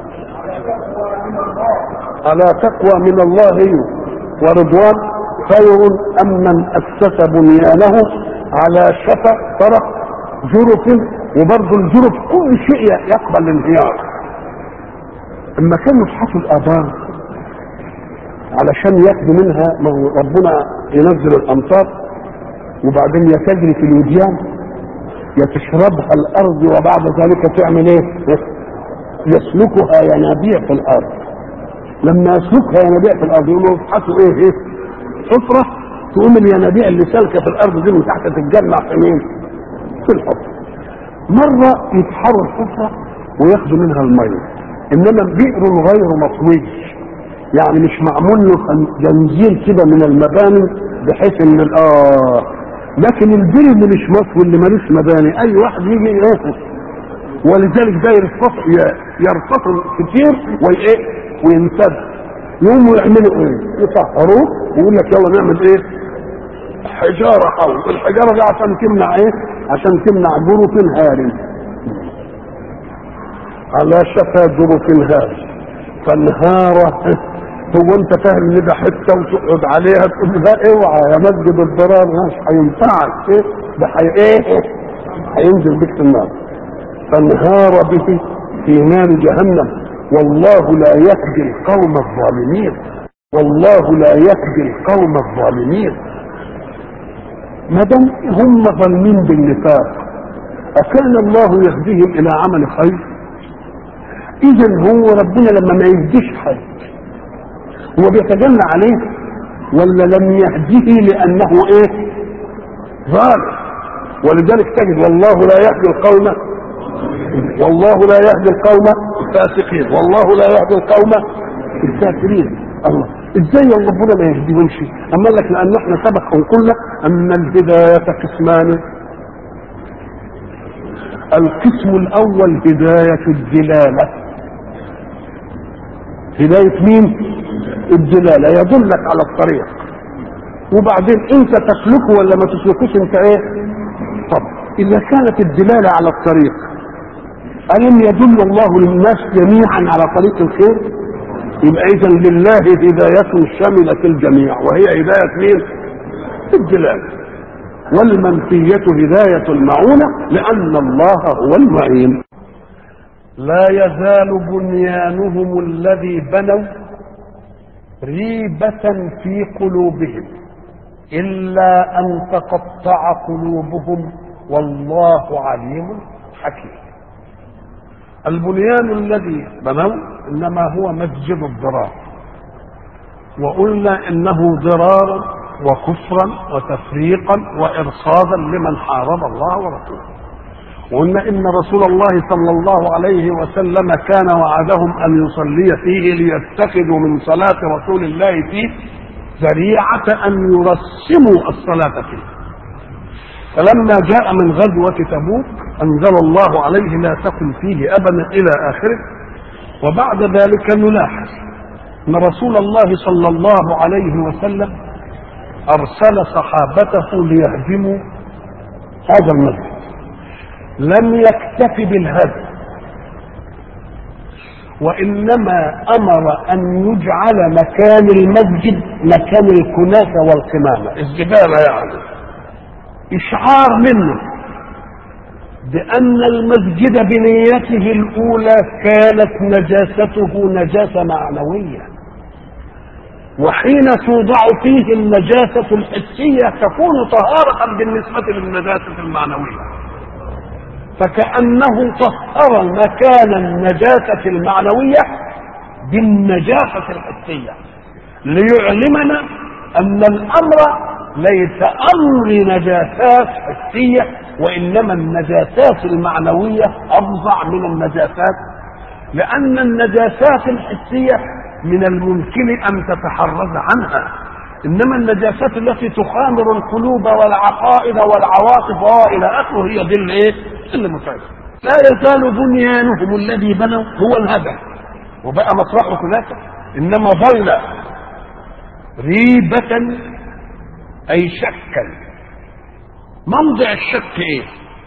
على تقوى من الله ورضوان خير أم من أسس بنيانه على شفا طرف جرف وبرضه الجرف كل شيء يقبل الانهيار اما كانوا يفحصوا الابار علشان ياخدوا منها ما هو ربنا ينزل الامطار وبعدين يتجري في الوديان يتشربها الارض وبعد ذلك تعمل ايه؟ يسلكها ينابيع في الارض لما يسلكها ينابيع في الارض يقولوا افحصوا ايه ايه؟ حفره تقوم الينابيع اللي سالكه في الارض دي من تحت تتجمع في مين؟ في الحفره مره يتحروا الحفره وياخدوا منها الميه انما بئر غير مطوي يعني مش معمول له جنزير كده من المباني بحيث ان اه لكن البئر اللي مش مطوي اللي ملوش مباني اي واحد يجي ياخد ولذلك ده يرفض يرفض كتير وايه وينسد يقوموا يعملوا ايه؟ يطهروه ويقول لك يلا نعمل ايه؟ حجاره حول الحجاره دي عشان تمنع ايه؟ عشان تمنع جروف هارم على شفا جرف هارم فانهار هو انت فاهم ان ده حته وتقعد عليها تقول لا اوعى يا مسجد الضرار مش هينفعك ايه ده حي ايه هينزل بك في النار فانهار به في نار جهنم والله لا يهدي القوم الظالمين والله لا يهدي القوم الظالمين ما دام هم ظالمين بالنفاق أكان الله يهديهم إلى عمل خير؟ إذا هو ربنا لما ما يهديش حد هو بيتجنى عليه ولا لم يهديه لأنه إيه؟ ظالم ولذلك تجد والله لا يهدي القوم والله لا يهدي القوم الفاسقين والله لا يهدي القوم الكافرين الله ازاي ربنا ما يهديهمش اما لك لان احنا سبق وقلنا ان الهدايه قسمان القسم الاول هدايه الدلاله هدايه مين الدلاله يدلك على الطريق وبعدين انت تسلكه ولا ما تسلكوش انت ايه طب اذا كانت الدلاله على الطريق الم يدل الله للناس جميعا على طريق الخير يبقى اذا لله هدايه شملت الجميع وهي هدايه مين الدلاله والمنفية هداية المعونة لأن الله هو المعين لا يزال بنيانهم الذي بنوا ريبة في قلوبهم إلا أن تقطع قلوبهم والله عليم حكيم البنيان الذي بنوا إنما هو مسجد الضرار وقلنا إنه ضرار وكفرا وتفريقا وإرصادا لمن حارب الله ورسوله وقلنا إن رسول الله صلى الله عليه وسلم كان وعدهم أن يصلي فيه ليتخذوا من صلاة رسول الله فيه ذريعة أن يرسموا الصلاة فيه فلما جاء من غزوة تبوك أنزل الله عليه لا تقم فيه أبدا إلى آخره وبعد ذلك نلاحظ أن رسول الله صلى الله عليه وسلم أرسل صحابته ليهدموا هذا المسجد لم يكتف بالهدم وإنما أمر أن يجعل مكان المسجد مكان الكناسة والقمامة الزبالة يعني إشعار منه بأن المسجد بنيته الأولى كانت نجاسته نجاسة معنوية وحين توضع فيه النجاسة الحسية تكون طهارة بالنسبة للنجاسة المعنوية فكأنه طهر مكان النجاسة المعنوية بالنجاسة الحسية ليعلمنا أن الأمر ليس أمر نجاسات حسية وإنما النجاسات المعنوية أفظع من النجاسات لأن النجاسات الحسية من الممكن ان تتحرز عنها انما النجاسات التي تخامر القلوب والعقائد والعواطف والى اخره هي دي الايه؟ اللي متعبه. لا يزال بنيانهم الذي بنوا هو الهدف وبقى مطرحه هناك انما ظل ريبة اي شكا موضع الشك ايه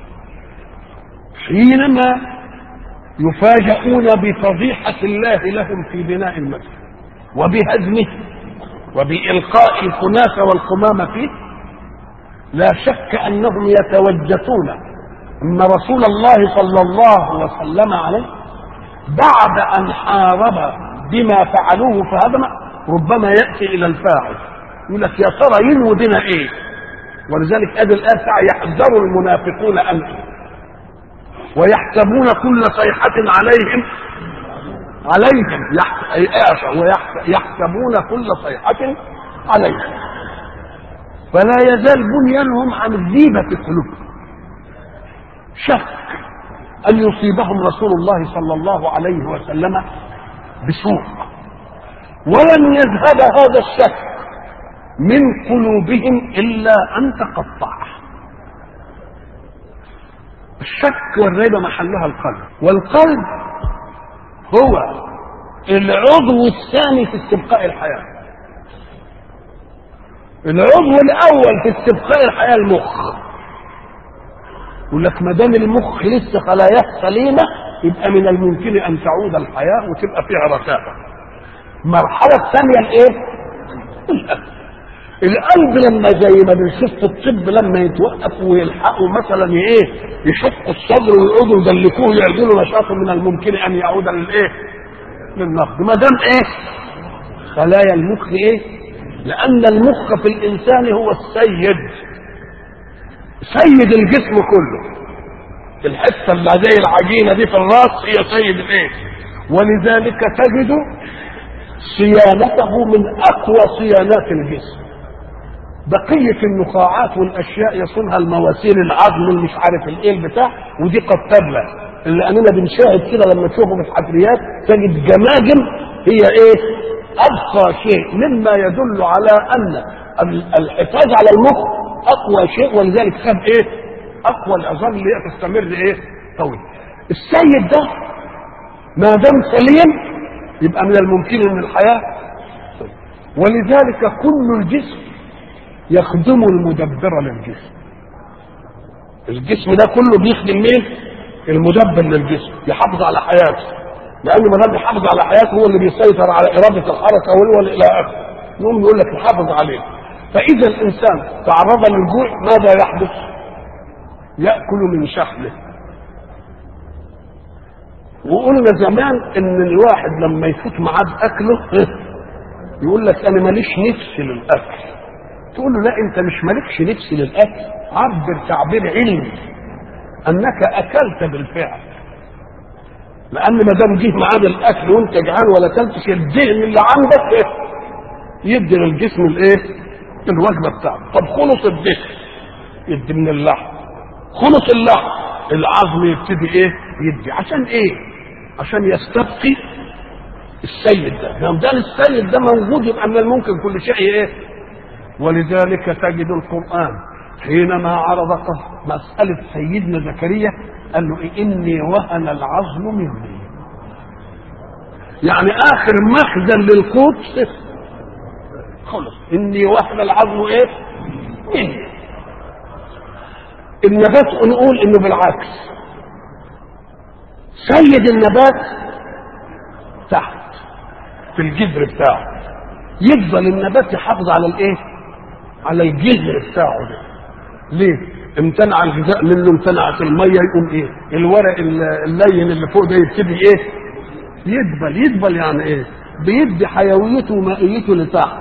حينما يفاجؤون بفضيحة الله لهم في بناء المسجد وبهدمه وبإلقاء الكناسة والقمامة فيه لا شك أنهم يتوجسون أن رسول الله صلى الله وسلم عليه بعد أن حارب بما فعلوه فهدم ربما يأتي إلى الفاعل يقول لك يا ترى ينوي بنا إيه ولذلك هذه الآية يحذر المنافقون أنتم ويحسبون كل صيحة عليهم عليهم ويحسبون كل صيحة عليهم فلا يزال بنيانهم عن الريبة في قلوبهم شك أن يصيبهم رسول الله صلى الله عليه وسلم بسوء ولن يذهب هذا الشك من قلوبهم إلا أن تقطع الشك والريبة محلها القلب والقلب هو العضو الثاني في استبقاء الحياة العضو الأول في استبقاء الحياة المخ يقول لك ما دام المخ لسه خلاياه سليمة يبقى من الممكن أن تعود الحياة وتبقى فيها رتابة المرحلة الثانية الإيه؟ القلب القلب لما زي ما بنشوف في الطب لما يتوقف ويلحقوا مثلا ايه يشقوا الصدر ويقعدوا يدلكوه يعملوا نشاط من الممكن ان يعود للايه؟ للنقد ما دام ايه؟ خلايا المخ ايه؟ لان المخ في الانسان هو السيد سيد الجسم كله الحته اللي زي العجينه دي في الراس هي سيد الايه؟ ولذلك تجد صيانته من اقوى صيانات الجسم بقية النخاعات والأشياء يصونها المواسير العظم اللي مش عارف الإيه بتاع ودي قد تبلى اللي أننا بنشاهد كده لما تشوفوا في الحفريات تجد جماجم هي إيه؟ أبقى شيء مما يدل على أن الحفاظ على المخ أقوى شيء ولذلك خد إيه؟ أقوى العظام اللي هي تستمر إيه؟ طويل. السيد ده ما دام سليم يبقى من الممكن ان الحياه ولذلك كل الجسم يخدم المدبر للجسم الجسم ده كله بيخدم مين المدبر للجسم يحافظ على حياته لانه ما دام بيحافظ على حياته هو اللي بيسيطر على اراده الحركه وهو الى اخره يقوم يقول لك يحافظ عليه فاذا الانسان تعرض للجوع ماذا يحدث ياكل من شحمه وقلنا زمان ان الواحد لما يفوت معاه باكله يقول لك انا ماليش نفس للاكل تقول له لا انت مش مالكش نفس للاكل عبر تعبير علمي انك اكلت بالفعل لان ما دام جه ميعاد الاكل وانت جعان ولا اكلتش الذهن اللي عندك إيه؟ يدي للجسم الايه؟ الوجبه بتاعته طب خلص الذهن يدي من اللحم خلص اللحم العظم يبتدي ايه؟ يدي عشان ايه؟ عشان يستبقي السيد ده لو ده السيد ده موجود يبقى من الممكن كل شيء ايه؟ ولذلك تجد القرآن حينما عرض مسألة سيدنا زكريا قال له إيه إني وهن العظم مني يعني آخر مخزن للقوت خلص إني وهن العظم إيه مني النبات نقول إنه بالعكس سيد النبات تحت في الجذر بتاعه يفضل النبات يحافظ على الايه على الجذر بتاعه ده ليه امتنع الغذاء منه امتنعت الميه يقوم ايه الورق اللين اللي فوق ده يبتدي ايه يدبل يدبل يعني ايه بيدي حيويته ومائيته لتحت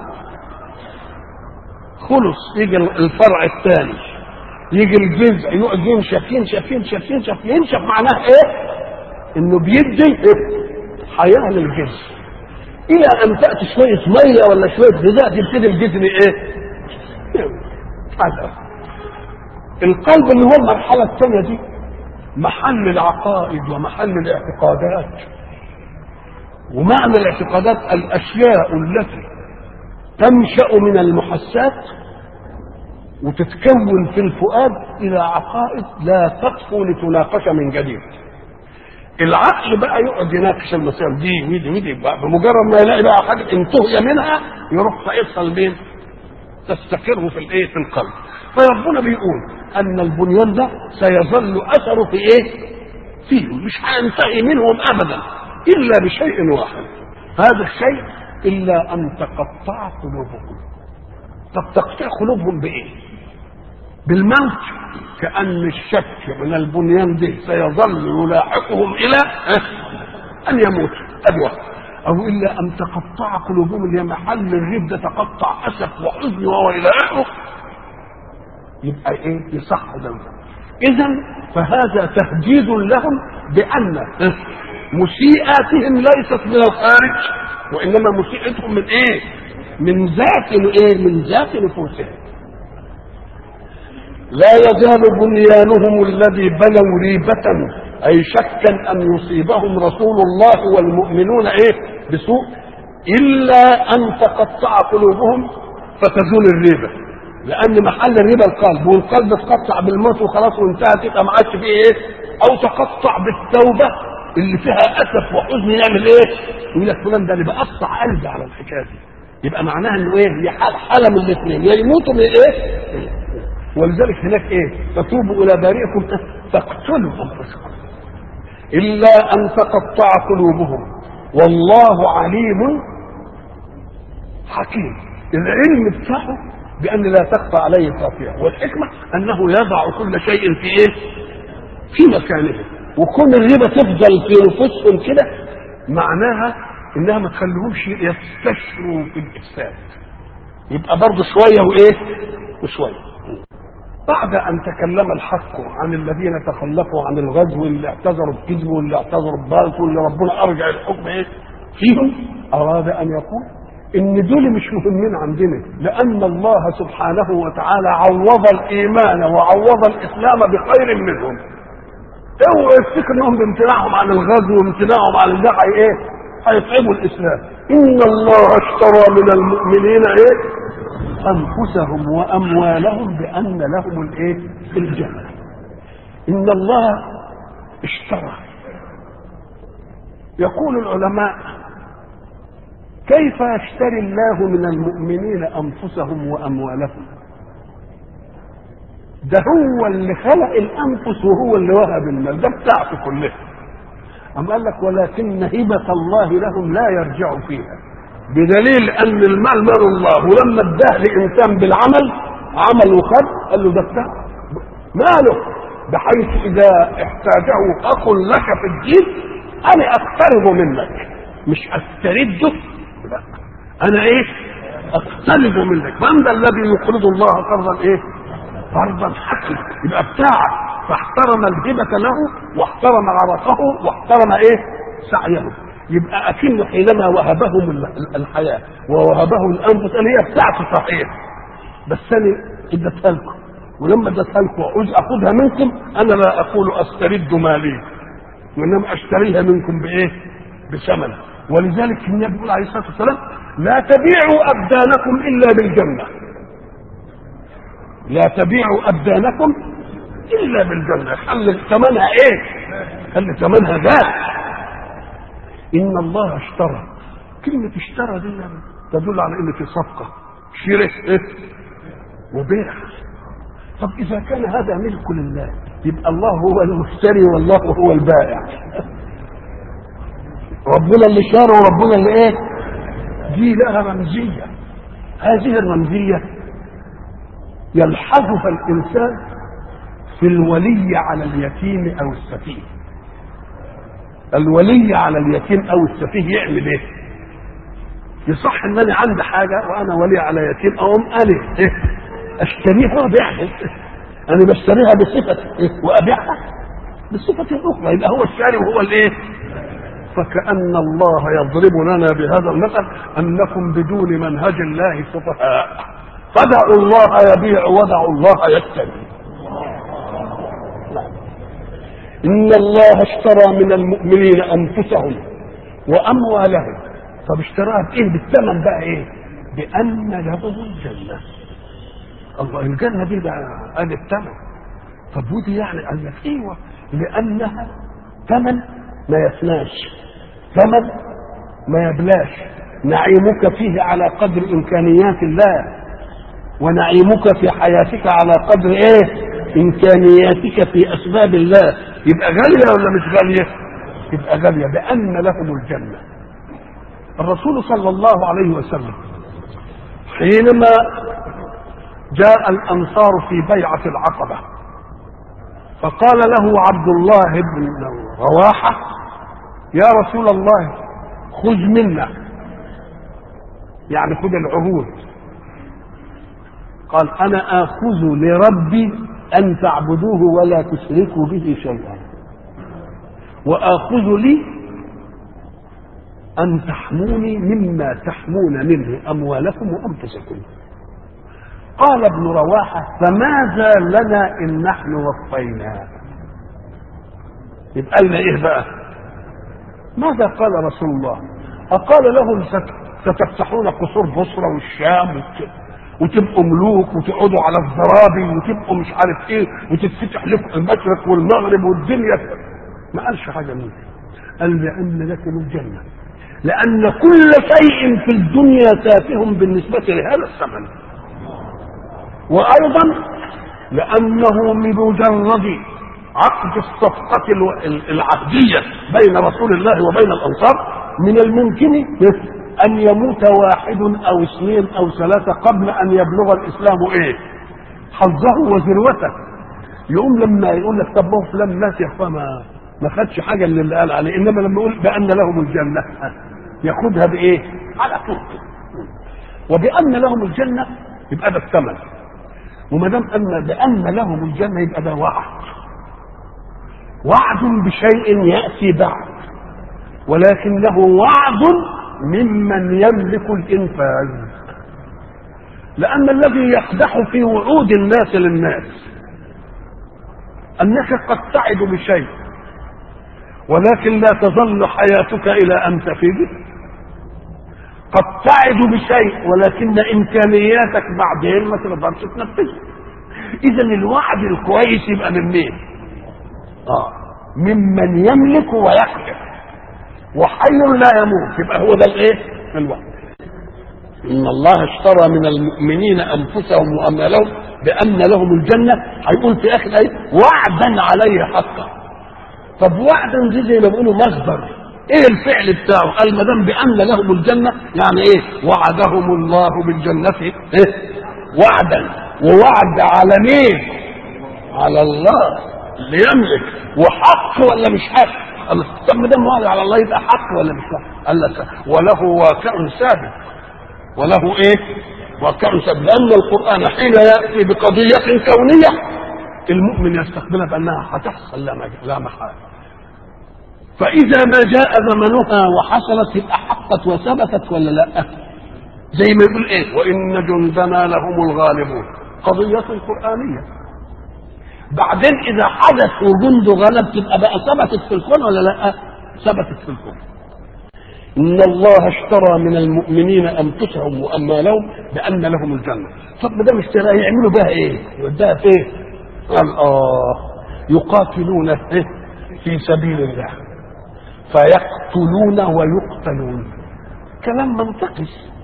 خلص يجي الفرع الثاني يجي الجذع يقعد ينشف ينشف ينشف ينشف ينشف معناه ايه انه بيدي إيه؟ حياه للجذع الى ان تاتي شويه ميه ولا شويه غذاء تبتدي الجسم ايه؟ هذا القلب اللي هو المرحله الثانيه دي محل العقائد ومحل الاعتقادات ومعنى الاعتقادات الاشياء التي تنشا من المحسات وتتكون في الفؤاد الى عقائد لا تطفو لتناقش من جديد العقل بقى يقعد يناقش المسائل دي ودي ودي بمجرد ما يلاقي بقى حاجه انتهي منها يروح فايصل بين تستقر في الايه في القلب فربنا بيقول ان البنيان ده سيظل اثره في ايه فيه مش هينتهي منهم ابدا الا بشيء واحد هذا الشيء الا ان تقطع قلوبهم طب تقطع قلوبهم بايه بالموت كأن الشك من البنيان ده سيظل يلاحقهم إلى أن يموتوا أدوى أو إلا أن تقطع قلوبهم اللي هي محل الريب ده تقطع أسف وحزن وهو إلى آخره يبقى إيه يصح ده إذا فهذا تهديد لهم بأن مسيئاتهم ليست من الخارج وإنما مسيئتهم من إيه؟ من ذات إيه؟ من ذات نفوسهم لا يزال بنيانهم الذي بنوا ريبة أي شكا أن يصيبهم رسول الله والمؤمنون إيه بسوء إلا أن تقطع قلوبهم فتزول الريبة لأن محل الريبة القلب والقلب اتقطع بالموت وخلاص وانتهت يبقى ما عادش فيه إيه أو تقطع بالتوبة اللي فيها أسف وحزن يعمل إيه يقول لك فلان ده اللي بقطع قلبي على الحكاية دي يبقى معناها إنه إيه هي حالة من الاثنين يا يموتوا من إيه ولذلك هناك ايه فتوبوا الى بارئكم فاقتلوا انفسكم الا ان تقطع قلوبهم والله عليم حكيم العلم بتاعه بان لا تخفى عليه خافيه والحكمه انه يضع كل شيء في ايه في مكانه وكون الربا تفضل في نفوسهم كده معناها انها ما تخليهمش يستشروا في الافساد يبقى برضه شويه وايه وشويه بعد ان تكلم الحق عن الذين تخلفوا عن الغزو اللي اعتذروا بكذب واللي اعتذروا بباطل واللي ربنا ارجع الحكم ايه فيهم اراد ان يقول ان دول مش مهمين عندنا لان الله سبحانه وتعالى عوض الايمان وعوض الاسلام بخير منهم اوعوا يفتكروا انهم بامتناعهم عن الغزو وامتناعهم عن الدعاء ايه هيتعبوا الاسلام ان الله اشترى من المؤمنين ايه انفسهم واموالهم بان لهم الايه الجنه ان الله اشترى يقول العلماء كيف يشتري الله من المؤمنين انفسهم واموالهم ده هو اللي خلق الانفس وهو اللي وهب المال ده بتاعته كلها أم قال لك ولكن هبة الله لهم لا يرجع فيها بدليل ان المال مال الله ولما اداه لانسان بالعمل عمل وخد قال له ده بتاع ماله بحيث اذا احتاجه اخ لك في الدين انا اقترض منك مش استرده لا انا ايه اقترض منك من ذا الذي يقرض الله قرضا ايه قرضا حسنا يبقى بتاعك فاحترم الهبة له واحترم عرقه واحترم ايه سعيه يبقى اكنه حينما وهبهم الحياه ووهبهم الانفس قال هي بتاعتي صحيح بس انا اديتها لكم ولما اديتها لكم وعوز اخذها منكم انا لا اقول استرد مالي وانما اشتريها منكم بايه؟ بثمن ولذلك النبي بيقول عليه الصلاه والسلام لا تبيعوا ابدانكم الا بالجنه لا تبيعوا ابدانكم الا بالجنه خلي ثمنها ايه؟ خلي ثمنها ذات ان الله اشترى كلمة اشترى دي تدل على ان في صفقة شراء ايه وبيع طب اذا كان هذا ملك لله يبقى الله هو المشتري والله هو البائع ربنا اللي شارى وربنا اللي ايه دي لها رمزية هذه الرمزية يلحظها الانسان في الولي على اليتيم او السفيه الولي على اليتيم او السفيه يعمل ايه يصح ان انا عندي حاجه وانا ولي على يتيم اقوم انا إيه؟ اشتريها وابيعها انا بشتريها بصفه إيه؟ وابيعها بصفه اخرى يبقى هو الشاري وهو الايه فكأن الله يضرب لنا بهذا المثل أنكم بدون منهج الله سفهاء فدعوا الله يبيع ودعوا الله يشتري إن الله اشترى من المؤمنين أنفسهم وأموالهم طب اشتراها بإيه بالثمن بقى إيه بأن لهم الجنة الله الجنة دي ده قال الثمن طب ودي يعني قال لك ايوه لأنها ثمن ما يفناش ثمن ما يبلاش نعيمك فيه على قدر إمكانيات الله ونعيمك في حياتك على قدر إيه إمكانياتك في أسباب الله يبقى غالية ولا مش غالية؟ يبقى غالية بأن لهم الجنة الرسول صلى الله عليه وسلم حينما جاء الأنصار في بيعة العقبة فقال له عبد الله بن رواحة يا رسول الله خذ منا يعني خذ العهود قال انا اخذ لربي ان تعبدوه ولا تشركوا به شيئا واخذ لي ان تحموني مما تحمون منه اموالكم وانفسكم قال ابن رواحه فماذا لنا ان نحن وفينا يبقى لنا ايه بقى ماذا قال رسول الله أقال لهم ستفتحون قصور بصرة والشام وتبقوا ملوك وتقعدوا على الزرابي وتبقوا مش عارف ايه وتتفتح لكم المشرق والمغرب والدنيا ما قالش حاجه من قال لان لكم الجنه لان كل شيء في الدنيا تافه بالنسبه لهذا الثمن وايضا لانه بمجرد عقد الصفقة العهدية بين رسول الله وبين الأنصار من الممكن أن يموت واحد أو اثنين أو ثلاثة قبل أن يبلغ الإسلام إيه؟ حظه وذروته يقوم لما يقول لك طب ما هو فلان مات يا فما ما خدش حاجة من اللي قال عليه إنما لما يقول بأن لهم الجنة ياخدها بإيه؟ على طول وبأن لهم الجنة يبقى ده الثمن وما دام أن بأن لهم الجنة يبقى ده وعد وعد بشيء ياتي بعد ولكنه وعد ممن يملك الانفاذ لان الذي يقدح في وعود الناس للناس انك قد تعد بشيء ولكن لا تظل حياتك الى ان تفيده قد تعد بشيء ولكن امكانياتك بعدين ما تقدرش تنفذه اذا الوعد الكويس يبقى من مين آه. ممن يملك ويقدر وحي لا يموت يبقى هو ده الايه الوعد ان الله اشترى من المؤمنين انفسهم واموالهم بان لهم الجنه هيقول في اخر الايه وعدا عليه حقا طب وعدا دي زي ما بيقولوا مصدر ايه الفعل بتاعه قال ما دام بان لهم الجنه يعني ايه وعدهم الله بالجنه ايه وعدا ووعد على مين على الله اللي يملك وحق ولا مش حق قال طب ما دام وعد على الله يبقى حق ولا مش حق قال لك وله واقع ثابت وله ايه واقع ثابت لان القران حين ياتي بقضيه كونيه المؤمن يستقبلها بانها هتحصل لا لا محاله فاذا ما جاء زمنها وحصلت يبقى حقت وثبتت ولا لا زي ما يقول ايه وان جندنا لهم الغالبون قضيه قرانيه بعدين اذا حدث وجند غلب تبقى بقى ثبتت في الكون ولا لا ثبتت في الكون ان الله اشترى من المؤمنين انفسهم واموالهم بان لهم الجنه طب ما دام اشترى يعملوا بها ايه يوديها فين قال اه يقاتلون إيه؟ في سبيل الله فيقتلون ويقتلون كلام منطقي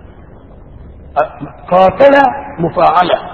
قاتل مفاعله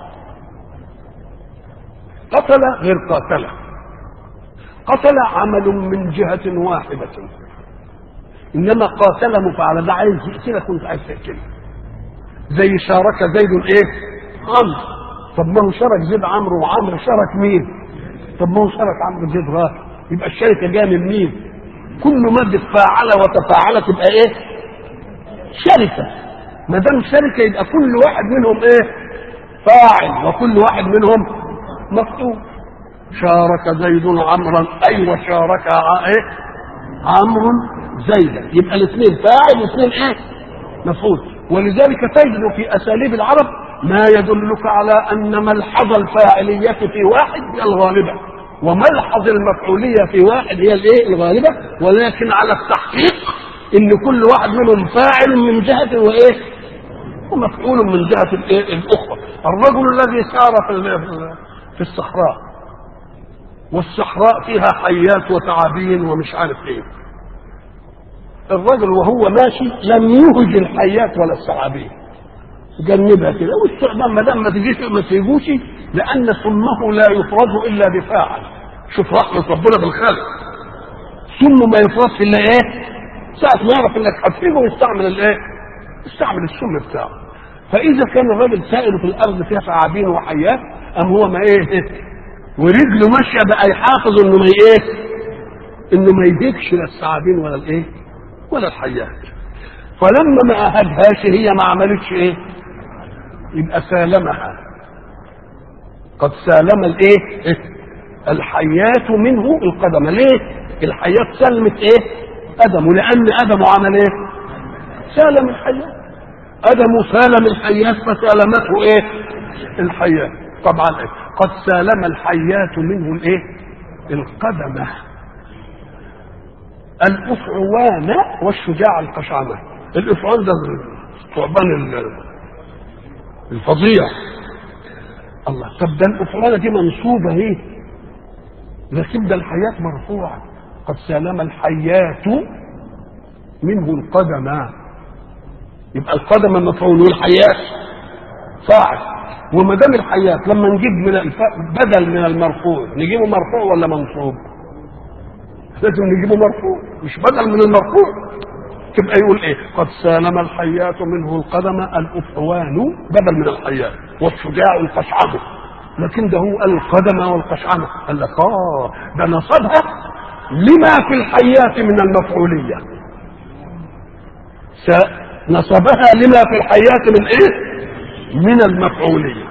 قتل غير قاتل قتل عمل من جهة واحدة إنما قاتل مفعل ده عايز يقتلك وأنت عايز تقتله زي شارك زيد إيه؟ عمرو طب ما هو شارك زيد عمرو وعمرو شارك مين؟ طب ما هو شارك عمرو زيد غافر يبقى الشركة جاية من مين؟ كل مادة فاعل وتفاعل تبقى إيه؟ شركة ما دام شركة يبقى كل واحد منهم إيه؟ فاعل وكل واحد منهم مفعول شارك زيد عمرا ايوه شارك ايه عمرو زيدا يبقى الاثنين فاعل والاثنين ايه مفعول ولذلك تجد في اساليب العرب ما يدلك على ان ملحظ الفاعليه في واحد هي الغالبه وملحظ المفعوليه في واحد هي الايه الغالبه ولكن على التحقيق ان كل واحد منهم فاعل من جهه وايه ومفعول من جهه الايه الاخرى الرجل الذي سار في في الصحراء والصحراء فيها حيات وتعابين ومش عارف ايه الرجل وهو ماشي لم يهج الحيات ولا الثعابين جنبها كده والثعبان ما دام ما تجيش ما تيجوش لان سمه لا يفرز الا بفاعل شوف رحمه ربنا بالخلق سم ما يفرزش الا ايه؟ ساعة ما يعرف انك هتسيبه يستعمل الايه؟ يستعمل السم بتاعه فاذا كان الراجل سائل في الارض فيها ثعابين وحيات ام هو ما ايه؟ ورجله ماشيه بقى يحافظ انه ما ايه؟ انه ما يديكش لا الثعابين ولا الايه؟ ولا الحيات فلما ما اهدهاش هي ما عملتش ايه؟ يبقى سالمها قد سالم الايه؟ الحيات منه القدم ليه؟ الحيات سلمت ايه؟ ادم لان ادم عمل ايه؟ سالم الحيات ادم سالم الحيات فسالمته ايه؟ الحيات طبعا إيه؟ قد سالم الحيات منه الايه؟ القدمه الافعوان والشجاع القشعمه الافعوان ده ثعبان الفظيع الله طب ده الافعوانه دي منصوبه ايه لكن ده الحياه مرفوعه قد سالم الحيات منه القدم يبقى القدم مفعول والحياه فاعل وما دام الحياه لما نجيب من الف... بدل من المرفوع نجيبه مرفوع ولا منصوب؟ لازم نجيبه مرفوع مش بدل من المرفوع تبقى يقول ايه قد سالم الحيات منه القدم الافعوان بدل من الحيات والشجاع القشعم لكن ده هو القدم والقشعمة قال لك اه ده نصبها لما في الحيات من المفعولية نصبها لما في الحيات من ايه من المفعولية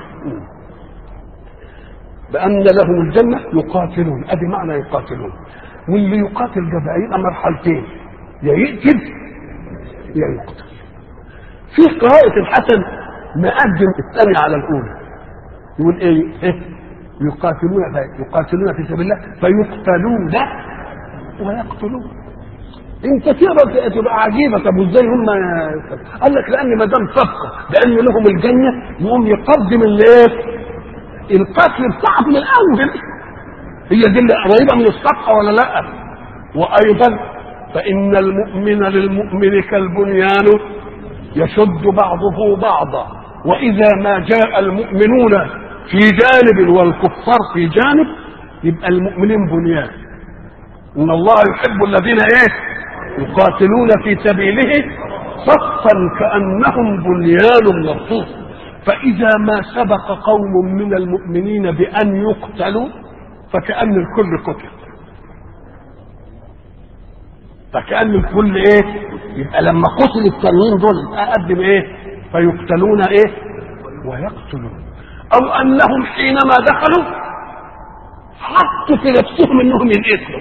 بأن لهم الجنة يقاتلون ادي معنى يقاتلون واللي يقاتل ده بقى يبقى مرحلتين يا يقتل يا يقتل في قراءة الحسن مقدم الثاني على الأولى يقول إيه, إيه؟ يقاتلون يقاتلون في سبيل الله فيقتلون ويقتلون انت تقرا تبقى عجيبه طب وازاي هم قال لك لان ما دام صفقه لان لهم الجنه يقوم يقدم الايه؟ القتل بتاعهم من الاول هي دي اللي قريبه من الصفقه ولا لا؟ وايضا فان المؤمن للمؤمن كالبنيان يشد بعضه بعضا واذا ما جاء المؤمنون في جانب والكفار في جانب يبقى المؤمنين بنيان ان الله يحب الذين ايه يقاتلون في سبيله صفا كانهم بنيان مرصوص فاذا ما سبق قوم من المؤمنين بان يقتلوا فكان الكل قتل فكان الكل ايه يبقى لما قتل التانيين دول يبقى قدم ايه فيقتلون ايه ويقتلون او انهم حينما دخلوا حطوا في نفسهم انهم ينقتلوا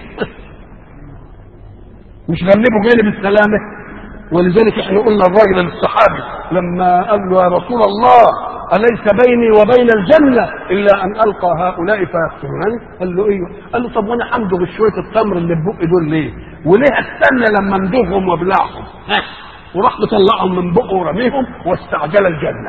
مش غلبوا جانب السلامه ولذلك احنا قلنا الراجل الصحابي لما قال له يا رسول الله اليس بيني وبين الجنه الا ان القى هؤلاء فيقتلونني قال له ايوه قال له طب وانا همضغ شويه التمر اللي ببقي دول ليه وليه استنى لما امضغهم وابلعهم وراح مطلعهم من بقه ورميهم واستعجل الجنه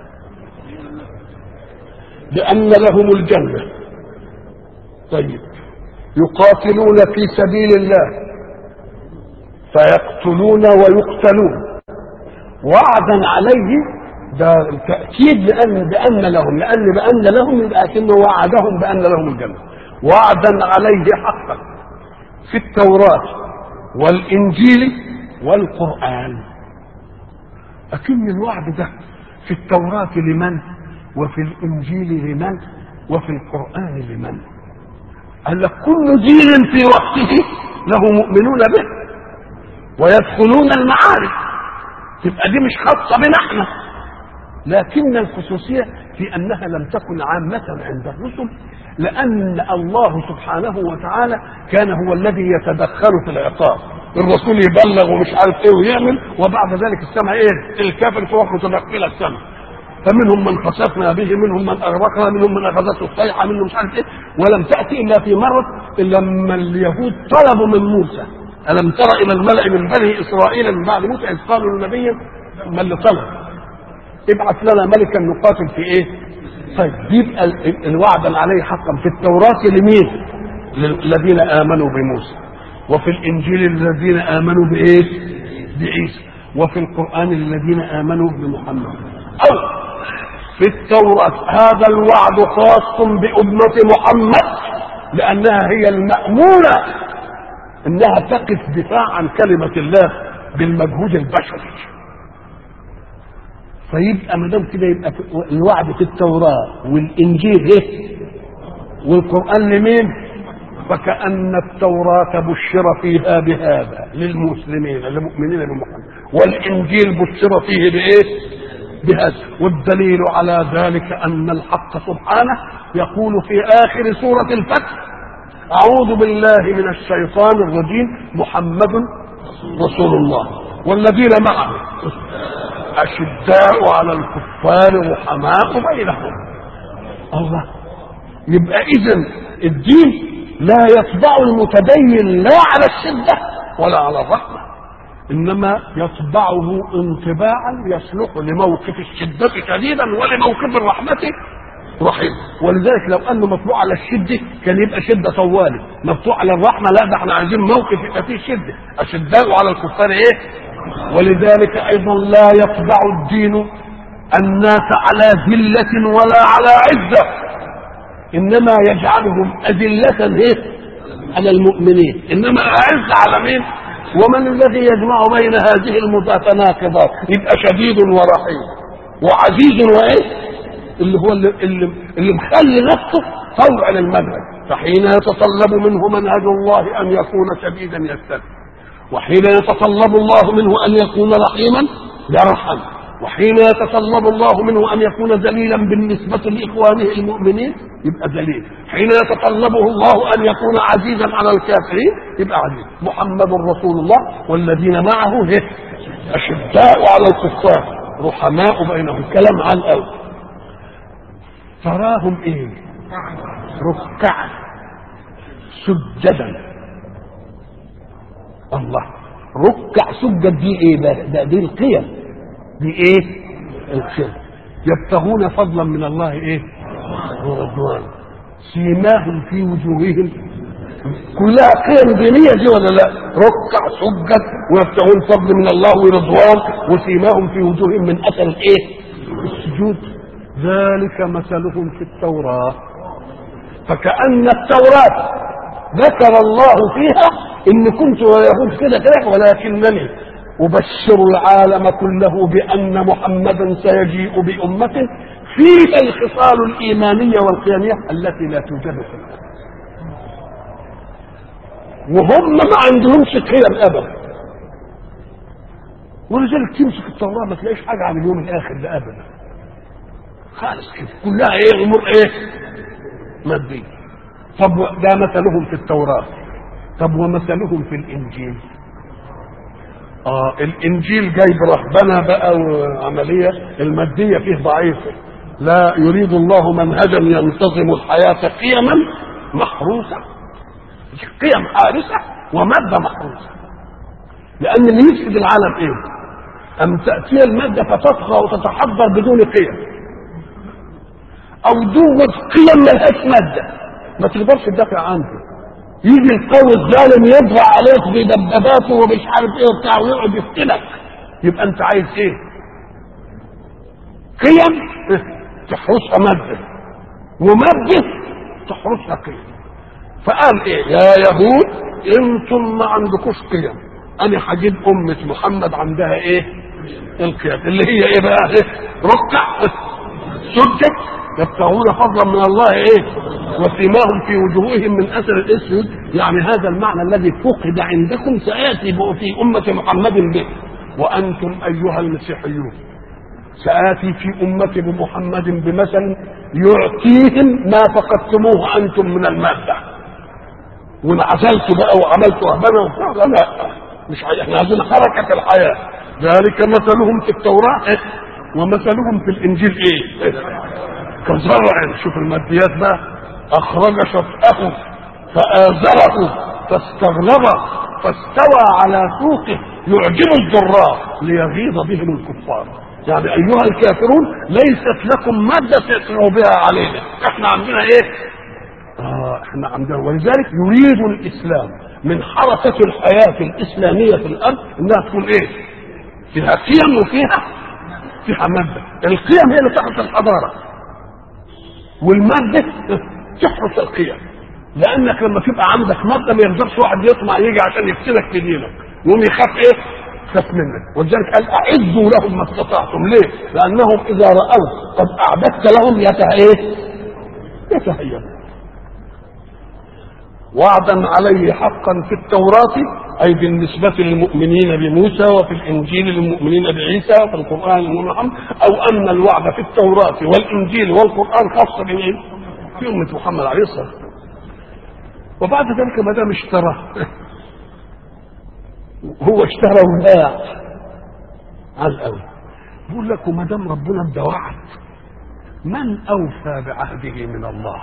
لان لهم الجنه طيب يقاتلون في سبيل الله فيقتلون ويقتلون وعدا عليه ده تأكيد لأن بأن لهم لأن بأن لهم يبقى كأنه وعدهم بأن لهم الجنة وعدا عليه حقا في التوراة والإنجيل والقرآن أكن الوعد ده في التوراة لمن وفي الإنجيل لمن وفي القرآن لمن قال لك كل دين في وقته له مؤمنون به ويدخلون المعارك تبقى دي مش خاصة بنا احنا لكن الخصوصية في أنها لم تكن عامة عند الرسل لأن الله سبحانه وتعالى كان هو الذي يتدخل في العقاب الرسول يبلغ ومش عارف ايه ويعمل وبعد ذلك السماء ايه الكافر تروح متدخلة السماء فمنهم من خسفنا به منهم من اغرقنا منهم من اخذته الصيحه منهم مش عارف ايه ولم تاتي الا في مره الا لما اليهود طلبوا من موسى ألم تر إلى الملأ من بني إسرائيل من بعد موسى إذ قالوا للنبي ما اللي طلب ابعث لنا ملكا نقاتل في إيه؟ طيب يبقى الوعد عليه حقا في التوراة لمين؟ للذين آمنوا بموسى وفي الإنجيل الذين آمنوا بإيه؟ بعيسى وفي القرآن الذين آمنوا بمحمد أو في التوراة هذا الوعد خاص بأمة محمد لأنها هي المأمونة إنها تقف دفاع عن كلمة الله بالمجهود البشري فيبقى ما دام كده يبقى الوعد في التوراة والإنجيل إيه؟ والقرآن لمين؟ فكأن التوراة بشر فيها بهذا للمسلمين المؤمنين بمحمد والإنجيل بشر فيه بإيه؟ بهذا والدليل على ذلك أن الحق سبحانه يقول في آخر سورة الفتح أعوذ بالله من الشيطان الرجيم محمد رسول الله والذين معه أشداء على الكفار رحماء بينهم الله يبقى إذا الدين لا يطبع المتدين لا على الشدة ولا على الرحمة إنما يطبعه انطباعا يصلح لموقف الشدة شديدا ولموقف الرحمة رحيم ولذلك لو انه مطبوع على الشده كان يبقى شده طوالي مطبوع على الرحمه لا ده احنا عايزين موقف يبقى فيه شده اشداء على الكفار ايه ولذلك ايضا لا يطبع الدين الناس على ذله ولا على عزه انما يجعلهم اذله ايه على المؤمنين انما اعز على مين ومن الذي يجمع بين هذه المتناقضات يبقى شديد ورحيم وعزيز وايه اللي هو اللي, اللي, اللي مخلي نفسه طوع للمنهج فحين يتطلب منه منهج الله ان يكون شديدا يستدعي وحين يتطلب الله منه ان يكون رحيما يرحم وحين يتطلب الله منه ان يكون ذليلا بالنسبه لاخوانه المؤمنين يبقى ذليل حين يتطلبه الله ان يكون عزيزا على الكافرين يبقى عزيز محمد رسول الله والذين معه اشداء على الكفار رحماء بينهم كلام عن قوي تراهم ايه ركعا سجدا الله ركع سجد دي ايه ده, ده دي القيم دي ايه القيم يبتغون فضلا من الله ايه ورضوان سيماهم في وجوههم كلها قيم دينيه دي ولا لا ركع سجد ويبتغون فضل من الله ورضوان وسيماهم في وجوههم من اثر الايه السجود ذلك مثلهم في التوراة فكأن التوراة ذكر الله فيها إن كنت يهود كده كده ولكنني أبشر العالم كله بأن محمدا سيجيء بأمة فيها الخصال الإيمانية والقيمية التي لا توجد في الأرض وهم ما عندهمش قيم أبدا ولذلك تمسك التوراة ما تلاقيش حاجة عن اليوم الآخر ده أبدا خالص كده كلها ايه امور ايه ماديه طب ده مثلهم في التوراه طب ومثلهم في الانجيل اه الانجيل جايب رهبنه بقى وعمليه الماديه فيه ضعيفه لا يريد الله منهجا ينتظم الحياه قيما محروسه قيم حارسه وماده محروسه لان اللي يفسد العالم ايه أم تأتي المادة فتطغى وتتحضر بدون قيم او دوت قيم ملهاش ماده ما تقدرش تدافع عنه يجي القوي الظالم يضغى عليك بدباباته ومش عارف ايه وبتاع ويقعد يفتنك يبقى انت عايز ايه؟ قيم تحرسها ماده وماده تحرسها قيم فقال ايه يا يهود انتم ما عندكوش قيم انا هجيب امه محمد عندها ايه؟ القيم اللي هي ايه بقى؟ ركع سجد يبتغون فضلا من الله ايه وسيماهم في وجوههم من اثر الاسود يعني هذا المعنى الذي فقد عندكم سياتي في امه محمد به وانتم ايها المسيحيون سآتي في أمة بمحمد بمثل يعطيهم ما فقدتموه أنتم من المادة وانعزلت بقى وعملت أهبنا وبتاع لا لا مش عايز احنا عايزين حركة الحياة ذلك مثلهم في التوراة ومثلهم في الإنجيل إيه؟ كزرع شوف الماديات بقى اخرج شطأه فآزره فاستغلظ فاستوى على سوقه يعجب الضراء ليغيظ بهم الكفار يعني ايها الكافرون ليست لكم مادة تأثروا بها علينا احنا عندنا ايه آه احنا عندنا ولذلك يريد الاسلام من حركة الحياة الاسلامية في الارض انها تكون ايه فيها قيم وفيها فيها ماده القيم هي اللي تحرس الحضاره والماده تحرس القيم لانك لما تبقى عندك ماده ما يقدرش واحد يطمع يجي عشان يفتنك في دينك يقوم يخاف ايه؟ يخاف منك ولذلك قال اعدوا لهم ما استطعتم ليه؟ لانهم اذا راوا قد اعددت لهم يته ايه؟ يتهيئون وعدا عليه حقا في التوراة أي بالنسبة للمؤمنين بموسى وفي الإنجيل للمؤمنين بعيسى وفي القرآن للمؤمنين أو أن الوعد في التوراة والإنجيل والقرآن خاص بمين؟ في أمة محمد عليه الصلاة والسلام وبعد ذلك ما دام اشترى هو اشترى وباع عال قوي بيقول لك وما دام ربنا ادى وعد من اوفى بعهده من الله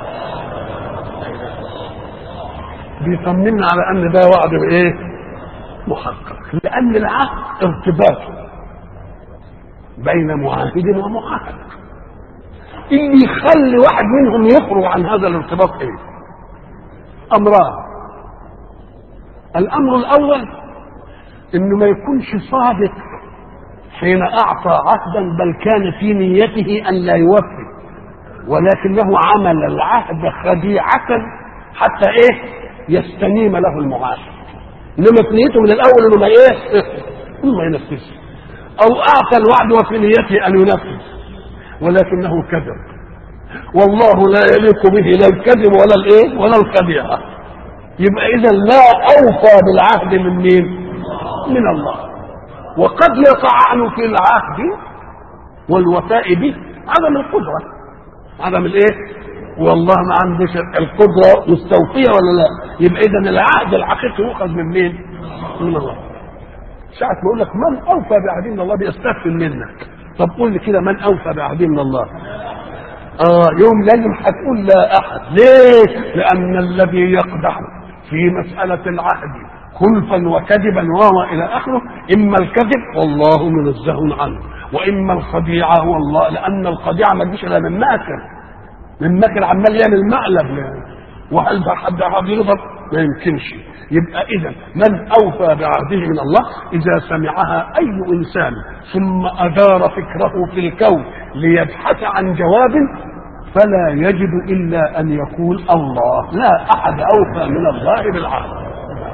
بيطمنا على ان ده وعد بايه محقق لان العهد ارتباط بين معاهد ومعاهد اللي يخلي واحد منهم يخرج عن هذا الارتباط ايه امران الامر الاول انه ما يكونش صادق حين اعطى عهدا بل كان في نيته ان لا يوفي ولكنه عمل العهد خديعه حتى ايه يستنيم له المعاهد انما في نيته من الاول انه ما ايه انه ما ينفذش او اعطى الوعد وفي نيته ان ينفذ ولكنه كذب والله لا يليق به لا الكذب ولا الايه ولا الخديعه يبقى اذا لا اوفى بالعهد من مين من الله وقد يطعن في العهد والوفاء به عدم القدره عدم الايه والله ما عندش القدره مستوفيه ولا لا يبقى اذا العهد الحقيقي يؤخذ من مين من الله ساعة ما يقول لك من اوفى بعهد من الله بيستفهم منك طب قول لي كده من اوفى بعهد من الله اه يوم لازم هتقول لا احد ليه لان الذي يقدح في مسألة العهد خلفا وكذبا وهو إلى آخره إما الكذب والله منزه عنه وإما الخديعة والله لأن الخديعة ما تجيش إلا من ماكر من ماكر عمال يعمل مقلب وهل ده حد حد يغضب ما يمكنش يبقى إذا من أوفى بعهده من الله إذا سمعها أي إنسان ثم أدار فكره في الكون ليبحث عن جواب فلا يجد إلا أن يقول الله لا أحد أوفى من الله بالعهد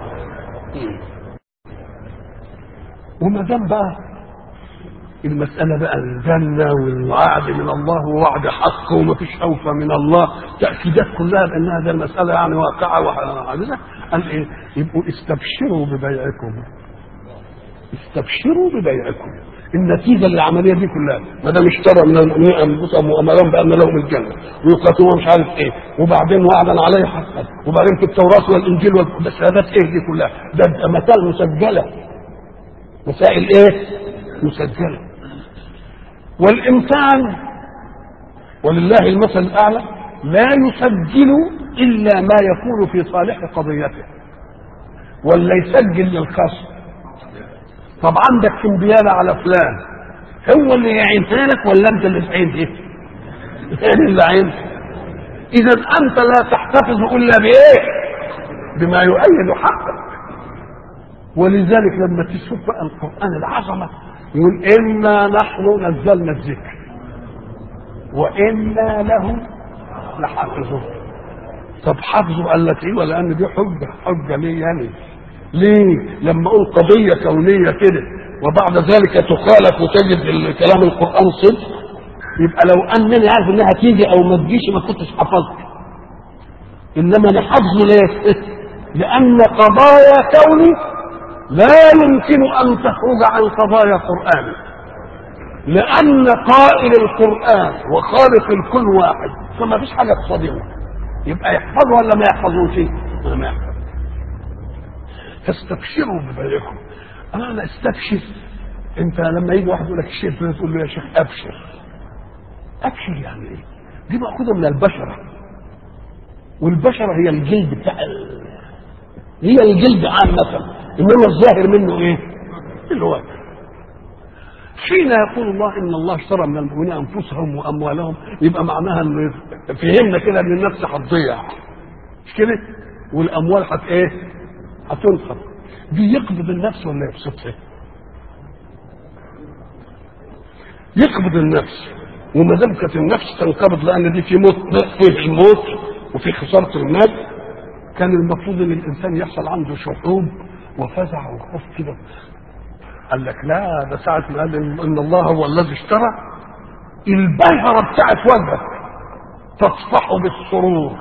وما دام بقى المسألة بقى الجنة والوعد من الله ووعد حق وما فيش أوفى من الله تأكيدات كلها بأنها ده المسألة يعني واقعة وحادثة قال إيه؟ يبقوا استبشروا ببيعكم استبشروا ببيعكم النتيجة للعملية دي كلها ما دام اشترى من المؤمنين أنفسهم وأمرهم بأن لهم الجنة ويقاتلون مش عارف إيه وبعدين وعدا عليه حقا وبعدين في التوراة والإنجيل والشهادات إيه دي كلها ده مسائل مسجلة مسائل إيه؟ مسجلة والإنسان ولله المثل الأعلى لا يسجل إلا ما يكون في صالح قضيته ولا يسجل للخصم طب عندك كمبيالة على فلان هو اللي يعينها لك ولا انت اللي تعين ايه؟ يعني اللي عين اذا انت لا تحتفظ الا بايه؟ بما يؤيد حقك ولذلك لما تشوف بقى القران العظمه يقول انا نحن نزلنا الذكر وانا له لحافظون طب حافظوا قال لك ايه ولان دي حجه حجه ليه يعني ليه لما اقول قضيه كونيه كده وبعد ذلك تخالف وتجد كلام القران صدق يبقى لو انني عارف انها تيجي او ما تجيش ما كنتش حفظت انما انا حافظه ليه لان قضايا كوني لا يمكن ان تخرج عن قضايا قران لان قائل القران وخالق الكل واحد فما فيش حاجه تصادمه يبقى يحفظه ولا ما يحفظوش ما يحفظ فاستبشروا ببيعكم انا استبشر انت لما يجي واحد يقول لك الشيء تقول له يا شيخ ابشر ابشر يعني ايه دي ماخوذه من البشره والبشره هي الجلد بتاع هي الجلد عامه انما الظاهر منه ايه الوجه حين يقول الله ان الله اشترى من المؤمنين انفسهم واموالهم يبقى معناها ان فهمنا كده ان النفس هتضيع مش كده والاموال هت ايه هتنفق دي يقبض النفس ولا يبسطها يقبض النفس وما دام كانت النفس تنقبض لان دي في موت فيه الموت وفي خساره المال كان المفروض ان الانسان يحصل عنده شحوب وفزع وخوف كده قال لك لا ده ساعة ما قال ان الله هو الذي اشترى البهرة بتاعت وجهك تفصح بالسرور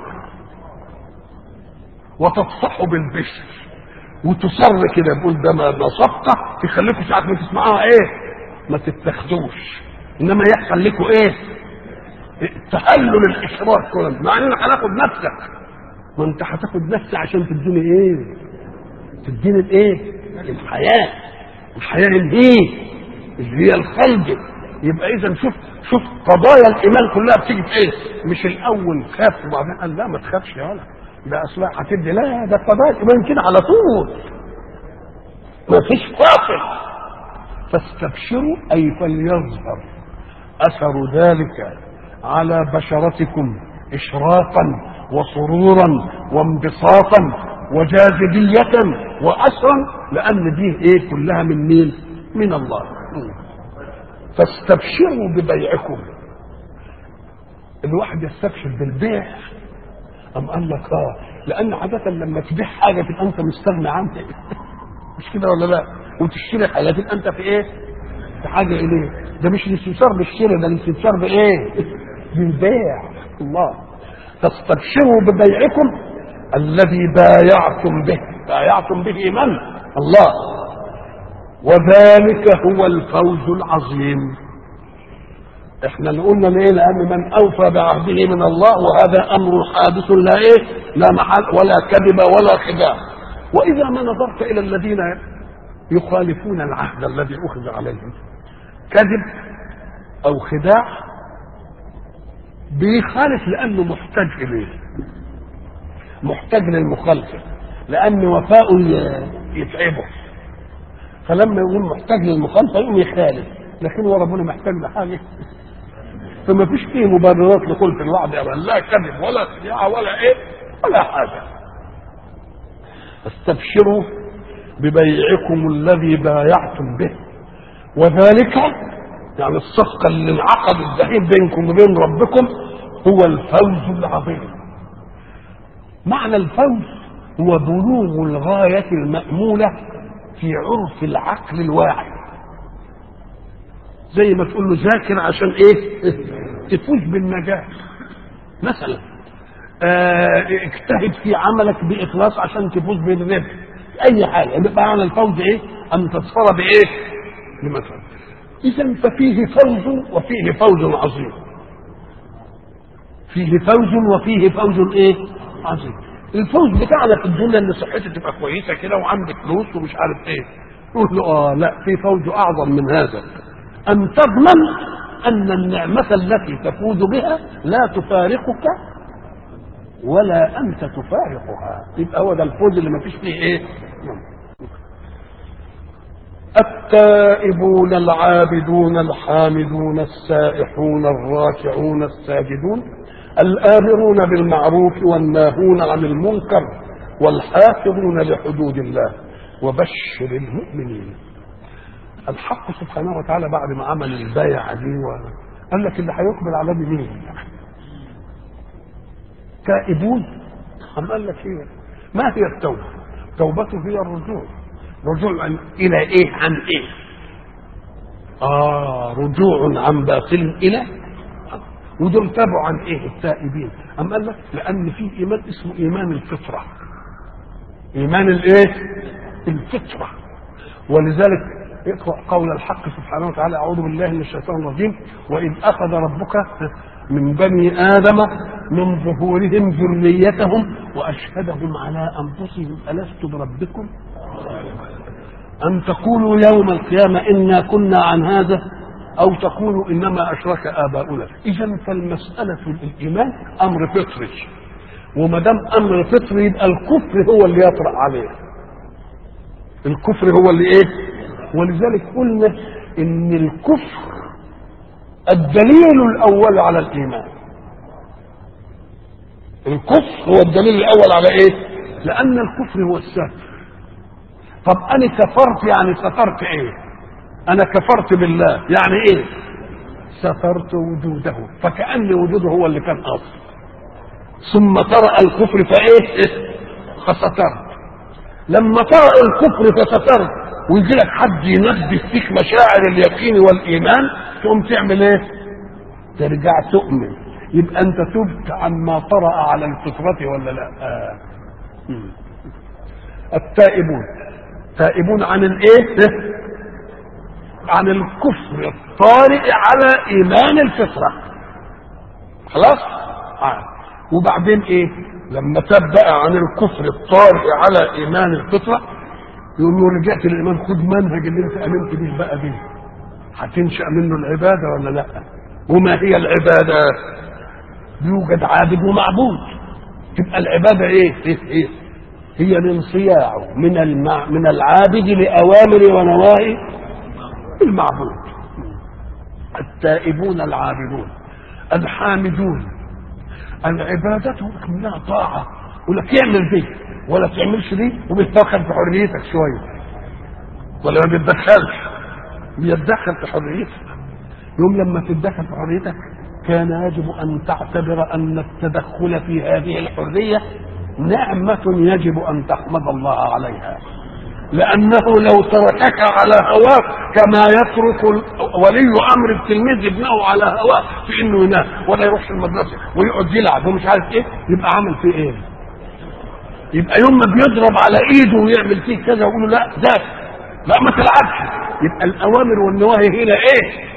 وتفصح بالبشر وتصر كده بقول ده ما ده صفقة تخليكم ساعة ما تسمعوها ايه ما تتخذوش انما يحصل لكم ايه تهلل الاشراك كله مع اننا هناخد نفسك ما انت هتاخد نفسي عشان تديني ايه تديني الايه الحياه الحياه الايه اللي هي الخلق يبقى اذا شوف شوف قضايا الايمان كلها بتيجي في ايه مش الاول خاف وبعدين قال لا ما تخافش يا ولد ده اصلا هتدي لا ده قضايا الايمان كده على طول ما فيش فاصل فاستبشروا اي فليظهر اثر ذلك على بشرتكم اشراقا وسرورا وانبساطا وجاذبية وأسرا لأن دي إيه كلها من مين؟ من الله فاستبشروا ببيعكم الواحد يستبشر بالبيع أم قال لك آه لأن عادة لما تبيع حاجة تبقى أنت مستغني عنها مش كده ولا لا؟ وتشتري حاجة تبقى أنت في إيه؟ في حاجة إليه ده مش الاستبشار بالشراء ده الاستبشار بإيه؟ بالبيع الله تستبشروا ببيعكم الذي بايعتم به بايعتم به من الله وذلك هو الفوز العظيم احنا اللي قلنا ليه لان من اوفى بعهده من الله وهذا امر حادث لا ايه لا محل ولا كذب ولا خداع واذا ما نظرت الى الذين يخالفون العهد الذي اخذ عليهم كذب او خداع بيخالف لانه محتاج اليه محتاج للمخالفه لان وفاءه يتعبه فلما يقول محتاج للمخالفه يقوم يخالف لكن هو ربنا محتاج لحاجه فما فيش فيه مبررات لخلف الوعد ابدا لا كذب ولا خداع ولا ايه ولا حاجه استبشروا ببيعكم الذي بايعتم به وذلك يعني الصفقة اللي انعقدت دحين بينكم وبين ربكم هو الفوز العظيم معنى الفوز هو بلوغ الغاية المأمولة في عرف العقل الواعي زي ما تقول له ذاكر عشان ايه تفوز بالنجاح مثلا اه اجتهد في عملك بإخلاص عشان تفوز بالربح أي حاجة يبقى معنى الفوز ايه أن تظفر بإيه بمثلا إذا ففيه فوز وفيه فوز عظيم فيه فوز وفيه فوز ايه عظيم الفوز بتاعنا في الدنيا ان صحتي تبقى كويسه كده وعندك فلوس ومش عارف ايه نقول له اه لا في فوز اعظم من هذا ان تضمن ان النعمه التي تفوز بها لا تفارقك ولا انت تفارقها يبقى هو ده الفوز اللي ما فيش فيه ايه التائبون العابدون الحامدون السائحون الراكعون الساجدون الآمرون بالمعروف والناهون عن المنكر والحافظون لحدود الله وبشر المؤمنين الحق سبحانه وتعالى بعد ما عمل البايع دي قال لك اللي هيقبل على مين تائبون أم قال لك ايه ما هي التوبة توبته هي الرجوع رجوع عن الى ايه عن ايه اه رجوع عن باطل الى ودول تابعوا عن ايه التائبين ام قال لك لان في ايمان اسمه ايمان الفطره ايمان الايه الفطره ولذلك اقرا قول الحق سبحانه وتعالى اعوذ بالله من الشيطان الرجيم واذ اخذ ربك من بني ادم من ظهورهم ذريتهم واشهدهم على انفسهم الست بربكم أن تقولوا يوم القيامة إنا كنا عن هذا أو تقولوا إنما أشرك آباؤنا إذا فالمسألة الإيمان أمر فطري وما دام أمر فطري يبقى الكفر هو اللي يطرأ عليه الكفر هو اللي إيه ولذلك قلنا إن الكفر الدليل الأول على الإيمان الكفر هو الدليل الأول على إيه لأن الكفر هو السهل طب انا كفرت يعني سترت ايه انا كفرت بالله يعني ايه سترت وجوده فكأن وجوده هو اللي كان أصل ثم طرأ الكفر فإيه فسترت لما طرأ الكفر فسترت ويجي لك حد ينبه فيك مشاعر اليقين والإيمان تقوم تعمل إيه ترجع تؤمن يبقى أنت تبت عما طرأ على الفطرة ولا لا آه. مم. التائبون تائبون عن الايه عن الكفر الطارئ على ايمان الفطره خلاص آه. وبعدين ايه لما تاب بقى عن الكفر الطارئ على ايمان الفطره يقول له رجعت للايمان خد منهج اللي انت امنت بيه بقى بيه هتنشا منه العباده ولا لا وما هي العباده يوجد عابد ومعبود تبقى العباده ايه ايه, إيه؟ هي الانصياع من المع... من العابد لاوامر ونواهي المعبود التائبون العابدون الحامدون العبادة كلها طاعة يقول لك اعمل دي ولا تعملش دي وبيتدخل في حريتك شوية ولا ما بيتدخلش بيتدخل في حريتك يوم لما تتدخل في حريتك كان يجب أن تعتبر أن التدخل في هذه الحرية نعمة يجب أن تحمد الله عليها لأنه لو تركك على هواك كما يترك ولي أمر التلميذ ابنه على هواه في إنه ينام ولا يروح المدرسة ويقعد يلعب ومش عارف إيه يبقى عمل فيه إيه؟ يبقى يوم ما بيضرب على إيده ويعمل فيه كذا ويقول له لا ده لا ما تلعبش يبقى الأوامر والنواهي هنا إيه؟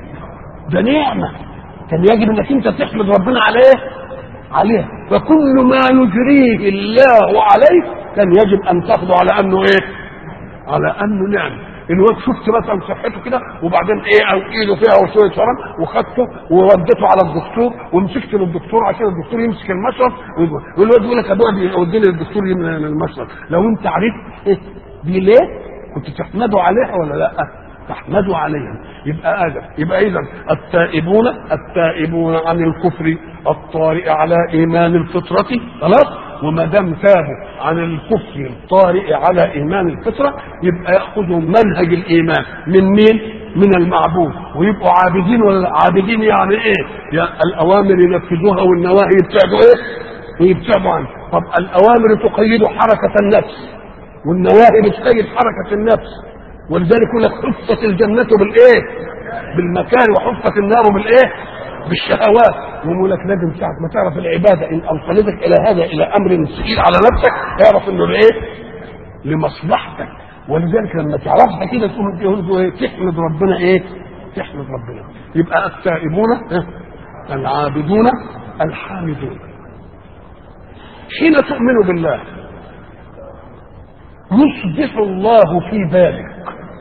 ده نعمة كان يجب إنك أنت تحمد ربنا عليه عليها فكل ما يجريه الله عليه كان يجب ان تاخذه على انه ايه على انه نعم الواد شفت مثلا صحته كده وبعدين ايه او ايده فيها شويه شرم وخدته ووديته على الدكتور ومسكت للدكتور عشان الدكتور يمسك المشرط والواد يقول لك ابويا بيوديني للدكتور من المشرط لو انت عرفت ايه دي ليه كنت تحمده عليها ولا لا تحمدوا عليها يبقى ادم يبقى اذا التائبون التائبون عن الكفر الطارئ على ايمان الفطره خلاص وما دام تابوا عن الكفر الطارئ على ايمان الفطره يبقى ياخذوا منهج الايمان من مين؟ من المعبود ويبقوا عابدين ولا عابدين يعني ايه؟ يعني الاوامر ينفذوها والنواهي يبتعدوا ايه؟ ويبتعدوا عنها طب الاوامر تقيد حركه النفس والنواهي بتقيد حركه النفس ولذلك يقول لك حفت الجنة بالإيه؟ بالمكان وحفت النار بالإيه؟ بالشهوات يقول لك لازم ساعة ما تعرف العبادة إن أوصلتك إلى هذا إلى أمر ثقيل على نفسك اعرف إنه لإيه؟ لمصلحتك ولذلك لما تعرفها كده تقول تقول إيه؟ تحمد ربنا إيه؟ تحمد ربنا يبقى التائبون العابدون الحامدون حين تؤمن بالله يصبح الله في بالك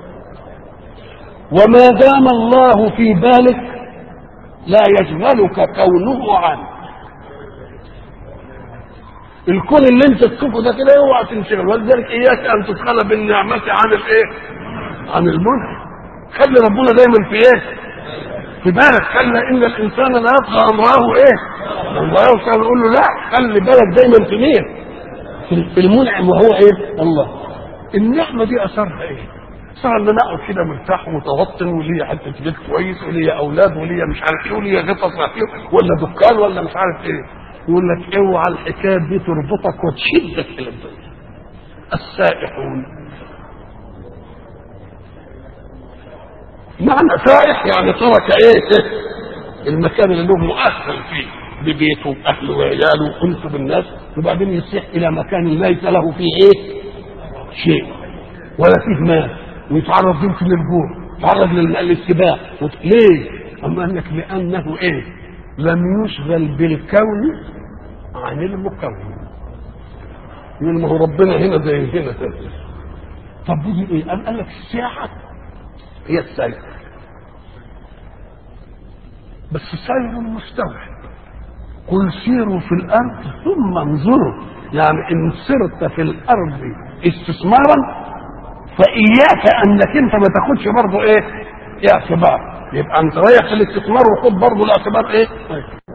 وما دام الله في بالك لا يشغلك كونه عنه الكون اللي انت تشوفه ده كده اوعى تنشغل ولذلك اياك ان تدخل بالنعمة عن الايه؟ عن المنعم خلي ربنا دايما في ايه؟ في بالك خلى ان الانسان لا يطغى امره ايه؟ الله يوصل يقول له لا خلي بالك دايما في مين؟ في المنعم وهو ايه؟ الله النعمه دي اثرها ايه؟ صار ان انا اقعد كده مرتاح ومتوطن وليا حته بيت كويس وليا اولاد وليا مش عارف ايه وليا غطس فيه ولا دكان ولا مش عارف ايه يقول لك اوعى الحكايه دي تربطك وتشدك الى الدنيا السائحون معنى سائح يعني ترك ايه المكان اللي له مؤهل فيه ببيته واهله وعياله وانسه بالناس وبعدين يصيح الى مكان ليس له فيه ايه شيء ولا فيه مال ويتعرض يمكن للجوع يتعرض للسباق وت... ليه؟ أما أنك لأنه إيه؟ لم يشغل بالكون عن المكون يقول ما هو ربنا هنا زي هنا طب دي ايه؟ قام قال لك السياحة هي السير بس سير مستوحى قل سيروا في الأرض ثم انظروا يعني إن سرت في الأرض استثمارا فإياك أنك أنت ما تاخدش برضه إيه؟ اعتبار يبقى أنت رايح في الاستثمار وخد برضه الاعتبار إيه؟